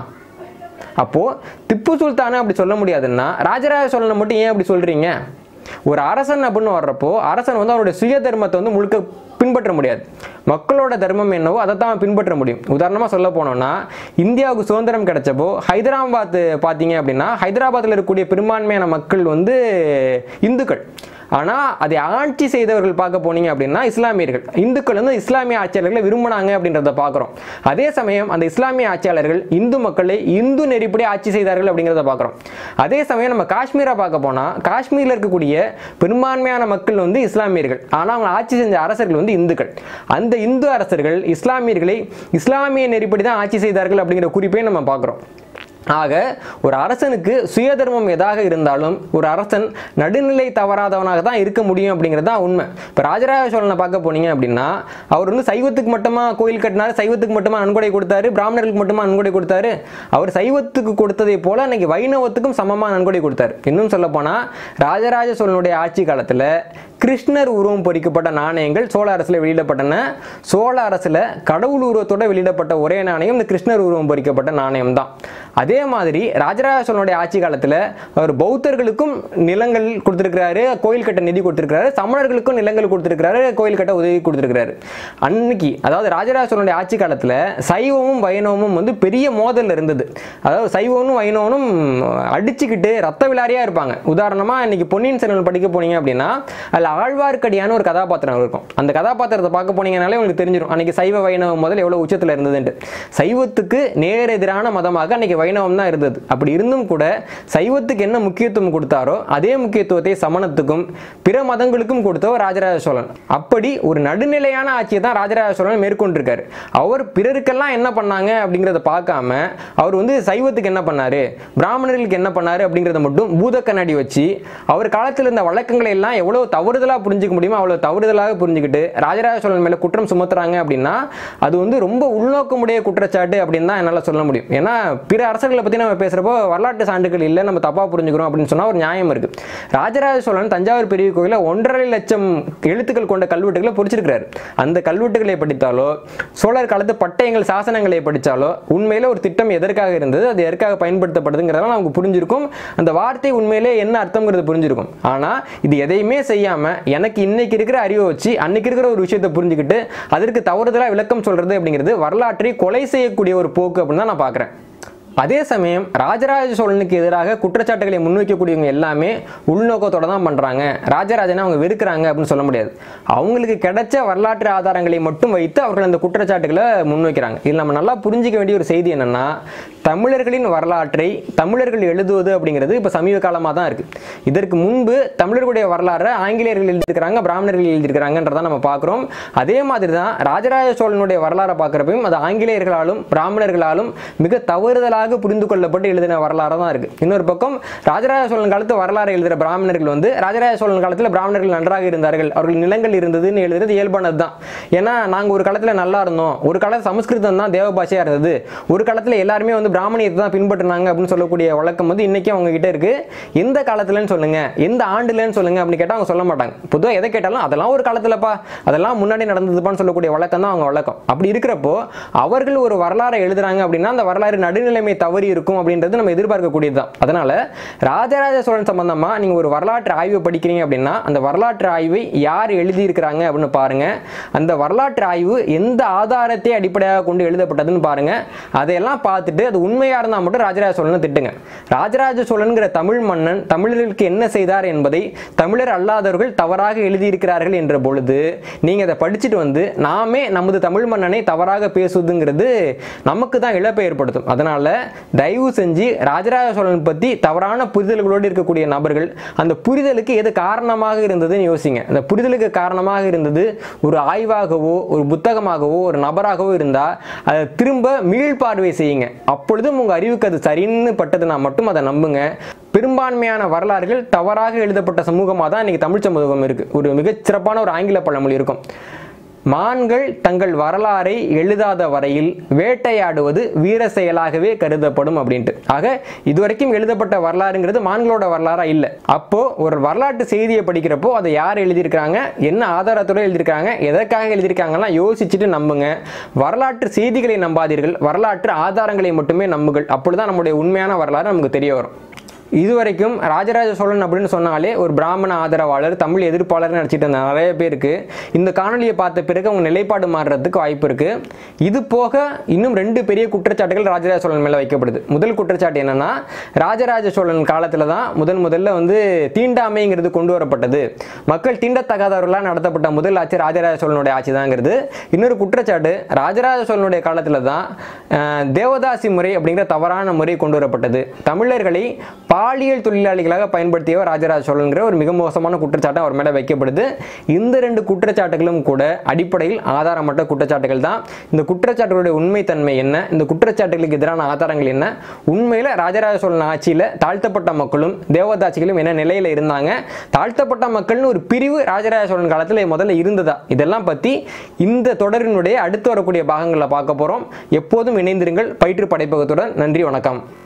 அப்போ திப்பு சுல்தானை அப்படி சொல்ல முடியாதுன்னா ராஜராஜ சோழனை மட்டும் ஏன் அப்படி சொல்றீங்க ஒரு அரசன் அப்படின்னு வர்றப்போ அரசன் வந்து அவருடைய சுய தர்மத்தை வந்து முழுக்க பின்பற்ற முடியாது மக்களோட தர்மம் என்னவோ அதை தான் பின்பற்ற முடியும் உதாரணமாக சொல்ல போனோம்னா இந்தியாவுக்கு சுதந்திரம் கிடைச்சப்போ ஹைதராபாத் பார்த்தீங்க அப்படின்னா ஹைதராபாத்தில் இருக்கக்கூடிய பெரும்பான்மையான மக்கள் வந்து இந்துக்கள் ஆனால் அதை ஆட்சி செய்தவர்கள் பார்க்க போனீங்க அப்படின்னா இஸ்லாமியர்கள் இந்துக்கள் வந்து இஸ்லாமிய ஆட்சியாளர்களை விரும்பினாங்க அப்படின்றத பார்க்குறோம் அதே சமயம் அந்த இஸ்லாமிய ஆட்சியாளர்கள் இந்து மக்களை இந்து நெறிப்படி ஆட்சி செய்தார்கள் அப்படிங்கிறத பார்க்குறோம் அதே சமயம் நம்ம காஷ்மீரை பார்க்க போனால் காஷ்மீரில் இருக்கக்கூடிய பெரும்பான்மையான மக்கள் வந்து இஸ்லாமியர்கள் ஆனால் அவங்க ஆட்சி செஞ்ச அரசர்கள் வந்து இந்துக்கள் அந்த இந்து அரசர்கள் இஸ்லாமியர்களை இஸ்லாமிய நெறிப்படி தான் ஆட்சி செய்தார்கள் அப்படிங்கிற குறிப்பையும் நம்ம பார்க்குறோம் ஆக ஒரு அரசனுக்கு சுயதர்மம் எதாக இருந்தாலும் ஒரு அரசன் நடுநிலை தவறாதவனாக தான் இருக்க முடியும் அப்படிங்கிறது தான் உண்மை இப்போ ராஜராஜ சோழனை பார்க்க போனீங்க அப்படின்னா அவர் வந்து சைவத்துக்கு மட்டுமா கோயில் கட்டினாரு சைவத்துக்கு மட்டுமா நன்கொடை கொடுத்தாரு பிராமணர்களுக்கு மட்டுமா நன்கொடை கொடுத்தாரு அவர் சைவத்துக்கு கொடுத்ததை போல இன்னைக்கு வைணவத்துக்கும் சமமாக நன்கொடை கொடுத்தாரு இன்னும் சொல்ல போனால் ராஜராஜ சோழனுடைய ஆட்சி காலத்தில் கிருஷ்ணர் உருவம் பொறிக்கப்பட்ட நாணயங்கள் சோழ அரசில் வெளியிடப்பட்டன சோழ அரசில் கடவுள் உருவத்தோட வெளியிடப்பட்ட ஒரே நாணயம் இந்த கிருஷ்ணர் உருவம் பொறிக்கப்பட்ட நாணயம் தான் அதே மாதிரி ராஜராஜ சோழனுடைய ஆட்சி காலத்தில் அவர் பௌத்தர்களுக்கும் நிலங்கள் கொடுத்துருக்கிறாரு கோயில் கட்ட நிதி கொடுத்துருக்கிறாரு சமணர்களுக்கும் நிலங்கள் கொடுத்துருக்கிறாரு கோயில் கட்ட உதவி கொடுத்துருக்கிறாரு அன்னைக்கு அதாவது ராஜராஜ சோழனுடைய ஆட்சி காலத்தில் சைவமும் வைணவமும் வந்து பெரிய மோதல் இருந்தது அதாவது சைவனும் வைணவனும் அடிச்சுக்கிட்டு ரத்த விளாரியாக இருப்பாங்க உதாரணமாக இன்னைக்கு பொன்னியின் செல்வன் படிக்க போனீங்க அப்படின்னா அதில் ஆழ்வார்க்கடியான ஒரு கதாபாத்திரம் இருக்கும் அந்த கதாபாத்திரத்தை பார்க்க போனீங்கனாலே உங்களுக்கு தெரிஞ்சிடும் அன்னைக்கு சைவ வைணவ முதல் எவ்வளோ உச்சத்தில் இருந்ததுன்ட்டு சைவத்துக்கு நேர் எதிரான மதமாக அன்னைக்கு வைணவம் தான் இருந்தது அப்படி இருந்தும் கூட சைவத்துக்கு என்ன முக்கியத்துவம் கொடுத்தாரோ அதே முக்கியத்துவத்தை சமணத்துக்கும் பிற மதங்களுக்கும் கொடுத்தவர் ராஜராஜ சோழன் அப்படி ஒரு நடுநிலையான ஆட்சியை தான் ராஜராஜ சோழன் மேற்கொண்டிருக்காரு அவர் பிறருக்கெல்லாம் என்ன பண்ணாங்க அப்படிங்கிறத பார்க்காம அவர் வந்து சைவத்துக்கு என்ன பண்ணாரு பிராமணர்களுக்கு என்ன பண்ணாரு அப்படிங்கிறத மட்டும் பூத கண்ணாடி வச்சு அவர் காலத்தில் இருந்த வழக்கங்களை எல்லாம் எவ்வளவு தவறுதலாக புரிஞ்சுக்க முடியுமோ அவ்வளோ தவறுதலாக புரிஞ்சுக்கிட்டு ராஜராஜ சோழன் மேலே குற்றம் சுமத்துறாங்க அப்படின்னா அது வந்து ரொம்ப உள்நோக்கமுடைய குற்றச்சாட்டு அப்படின்னு தான் என்னால் சொல்ல முடியும் ஏன்னா பிற அரசர்களை பற்றி நம்ம பேசுகிறப்போ வரலாற்று சான்றுகள் இல்லை நம்ம தப்பாக புரிஞ்சுக்கிறோம் அப்படின்னு சொன்னால் ஒரு நியாயம் இருக்குது ராஜராஜ சோழன் தஞ்சாவூர் பெரிய கோயிலில் ஒன்றரை லட்சம் எழுத்துக்கள் கொண்ட கல்வெட்டுகளை பொறிச்சிருக்கிறாரு அந்த கல்வெட்டுகளை படித்தாலோ சோழர் காலத்து பட்டயங்கள் சாசனங்களை படித்தாலோ உண்மையில ஒரு திட்டம் எதற்காக இருந்தது அது எதற்காக பயன்படுத்தப்படுதுங்கிறதெல்லாம் நமக்கு புரிஞ்சிருக்கும் அந்த வார்த்தை உண்மையிலே என்ன அர்த்தங்கிறது புரிஞ்சிருக்கும் ஆனால் இது எதையுமே செய்யாமல் எனக்கு இன்னைக்கு இருக்கிற அறிவை வச்சு அன்னைக்கு இருக்கிற ஒரு விஷயத்தை புரிஞ்சுக்கிட்டு அதற்கு தவறுதலாக விளக்கம் சொல்றது அப்படிங்கிறது வரலாற்றை கொலை செய்யக்கூடிய ஒரு போக்கு அப்படின்னு தான் நான் பார்க்குறேன் அதே சமயம் ராஜராஜ சோழனுக்கு எதிராக குற்றச்சாட்டுகளை முன்வைக்கக்கூடியவங்க எல்லாமே உள்நோக்கத்தோட தான் பண்ணுறாங்க ராஜராஜனை அவங்க வெறுக்கிறாங்க அப்படின்னு சொல்ல முடியாது அவங்களுக்கு கிடைச்ச வரலாற்று ஆதாரங்களை மட்டும் வைத்து அவர்கள் அந்த குற்றச்சாட்டுகளை முன்வைக்கிறாங்க இதில் நம்ம நல்லா புரிஞ்சிக்க வேண்டிய ஒரு செய்தி என்னன்னா தமிழர்களின் வரலாற்றை தமிழர்கள் எழுதுவது அப்படிங்கிறது இப்போ சமீப காலமாக தான் இருக்குது இதற்கு முன்பு தமிழர்களுடைய வரலாறை ஆங்கிலேயர்கள் எழுதியிருக்கிறாங்க பிராமணர்கள் எழுதியிருக்கிறாங்கன்றதை நம்ம பார்க்குறோம் அதே மாதிரி தான் ராஜராஜ சோழனுடைய வரலாறை பார்க்குறப்பையும் அது ஆங்கிலேயர்களாலும் பிராமணர்களாலும் மிக தவறுதலாக புரிந்து கொள்ளப்பட்டு எழுதின வரலாறு தான் இருக்குது இன்னொரு பக்கம் ராஜராஜ சோழன் காலத்து வரலாறு எழுதுகிற பிராமணர்கள் வந்து ராஜராஜ சோழன் காலத்தில் பிராமணர்கள் நன்றாக இருந்தார்கள் அவர்கள் நிலங்கள் இருந்ததுன்னு எழுதுறது இயல்பானது தான் ஏன்னா நாங்கள் ஒரு காலத்தில் நல்லா இருந்தோம் ஒரு காலத்தில் சமஸ்கிருதம் தான் தேவ பாஷையாக இருந்தது ஒரு காலத்தில் எல்லாருமே வந்து பிராமணியத்தை தான் பின்பற்றினாங்க அப்படின்னு சொல்லக்கூடிய வழக்கம் வந்து இன்றைக்கி அவங்க கிட்ட இருக்கு எந்த காலத்துலன்னு சொல்லுங்க எந்த ஆண்டுலன்னு சொல்லுங்க அப்படின்னு கேட்டால் அவங்க சொல்ல மாட்டாங்க பொதுவாக எதை கேட்டாலும் அதெல்லாம் ஒரு காலத்துலப்பா அதெல்லாம் முன்னாடி நடந்ததுப்பான்னு சொல்லக்கூடிய வழக்கம் தான் அவங்க வழக்கம் அப்படி இருக்கிறப்போ அவர்கள் ஒரு வரலாறை எழுதுறாங்க அப்படின்னா அந்த வரலாறு நடுநிலைமை தவறி இருக்கும் அப்படின்றது நம்ம எதிர்பார்க்கக்கூடியது தான் அதனால ராஜராஜ சோழன் சம்பந்தமா நீங்க ஒரு வரலாற்று ஆய்வு படிக்கிறீங்க அப்படின்னா அந்த வரலாற்று ஆய்வை யார் எழுதியிருக்கிறாங்க அப்படின்னு பாருங்க அந்த வரலாற்று ஆய்வு எந்த ஆதாரத்தை அடிப்படையாக கொண்டு எழுதப்பட்டதுன்னு பாருங்க அதையெல்லாம் பார்த்துட்டு அது உண்மையா இருந்தால் மட்டும் ராஜராஜ சோழன் திட்டுங்க ராஜராஜ சோழன்கிற தமிழ் மன்னன் தமிழர்களுக்கு என்ன செய்தார் என்பதை தமிழர் அல்லாதவர்கள் தவறாக எழுதியிருக்கிறார்கள் என்ற பொழுது நீங்க அதை படிச்சுட்டு வந்து நாமே நமது தமிழ் மன்னனை தவறாக பேசுவதுங்கிறது நமக்கு தான் இழப்பை ஏற்படுத்தும் அதனால தயவு செஞ்சு ராஜராஜ சோழன் பத்தி தவறான புரிதல்களோடு இருக்கக்கூடிய நபர்கள் அந்த புரிதலுக்கு எது காரணமாக இருந்ததுன்னு யோசிங்க அந்த புரிதலுக்கு காரணமாக இருந்தது ஒரு ஆய்வாகவோ ஒரு புத்தகமாகவோ ஒரு நபராகவோ இருந்தா அதை திரும்ப மீள்பார்வை செய்யுங்க அப்பொழுதும் உங்க அறிவுக்கு அது சரின்னு பட்டதுன்னா மட்டும் அதை நம்புங்க பெரும்பான்மையான வரலாறுகள் தவறாக எழுதப்பட்ட சமூகமாக தான் இன்னைக்கு தமிழ் சமூகம் இருக்கு ஒரு மிகச் சிறப்பான ஒரு ஆங்கில பழமொழி இருக்கும் மான்கள் தங்கள் வரலாறை எழுதாத வரையில் வேட்டையாடுவது வீர செயலாகவே கருதப்படும் அப்படின்ட்டு ஆக இதுவரைக்கும் எழுதப்பட்ட வரலாறுங்கிறது மான்களோட வரலாறா இல்லை அப்போ ஒரு வரலாற்று செய்தியை படிக்கிறப்போ அதை யார் எழுதியிருக்கிறாங்க என்ன ஆதாரத்தோட எழுதியிருக்காங்க எதற்காக எழுதியிருக்காங்கன்னா யோசிச்சுட்டு நம்புங்க வரலாற்று செய்திகளை நம்பாதீர்கள் வரலாற்று ஆதாரங்களை மட்டுமே நம்புங்கள் அப்பொழுதுதான் நம்முடைய உண்மையான வரலாறு நமக்கு தெரிய வரும் இதுவரைக்கும் ராஜராஜ சோழன் அப்படின்னு சொன்னாலே ஒரு பிராமண ஆதரவாளர் தமிழ் எதிர்ப்பாளர் நினச்சிட்டு இருந்த நிறைய பேருக்கு இந்த காணொலியை பார்த்த பிறகு அவங்க நிலைப்பாடு மாறுறதுக்கு வாய்ப்பு இருக்கு இது போக இன்னும் ரெண்டு பெரிய குற்றச்சாட்டுகள் ராஜராஜ சோழன் மேலே வைக்கப்படுது முதல் குற்றச்சாட்டு என்னன்னா ராஜராஜ சோழன் காலத்தில் தான் முதன் முதல்ல வந்து தீண்டாமைங்கிறது கொண்டு வரப்பட்டது மக்கள் தீண்டத்தகாதவர்களாக நடத்தப்பட்ட முதல் ஆட்சி ராஜராஜ சோழனுடைய ஆட்சி தாங்கிறது இன்னொரு குற்றச்சாட்டு ராஜராஜ சோழனுடைய காலத்தில் தான் அஹ், தேவதாசி முறை அப்படிங்கிற தவறான முறை கொண்டு வரப்பட்டது தமிழர்களை பாலியல் தொழிலாளிகளாக பயன்படுத்தியவர் ராஜராஜ சோழன்கிற ஒரு மிக மோசமான குற்றச்சாட்டு அவர் மேலே வைக்கப்படுது இந்த ரெண்டு குற்றச்சாட்டுகளும் கூட அடிப்படையில் ஆதாரமற்ற குற்றச்சாட்டுகள் தான் இந்த குற்றச்சாட்டுகளுடைய உண்மைத்தன்மை என்ன இந்த குற்றச்சாட்டுகளுக்கு எதிரான ஆதாரங்கள் என்ன உண்மையில் ராஜராஜ சோழன் ஆட்சியில் தாழ்த்தப்பட்ட மக்களும் தேவதாசிகளும் என்ன நிலையில் இருந்தாங்க தாழ்த்தப்பட்ட மக்கள்னு ஒரு பிரிவு ராஜராஜ சோழன் காலத்தில் முதல்ல இருந்ததா இதெல்லாம் பற்றி இந்த தொடரினுடைய அடுத்து வரக்கூடிய பாகங்களில் பார்க்க போகிறோம் எப்போதும் இணைந்திருங்கள் பயிற்று படைப்பகத்துடன் நன்றி வணக்கம்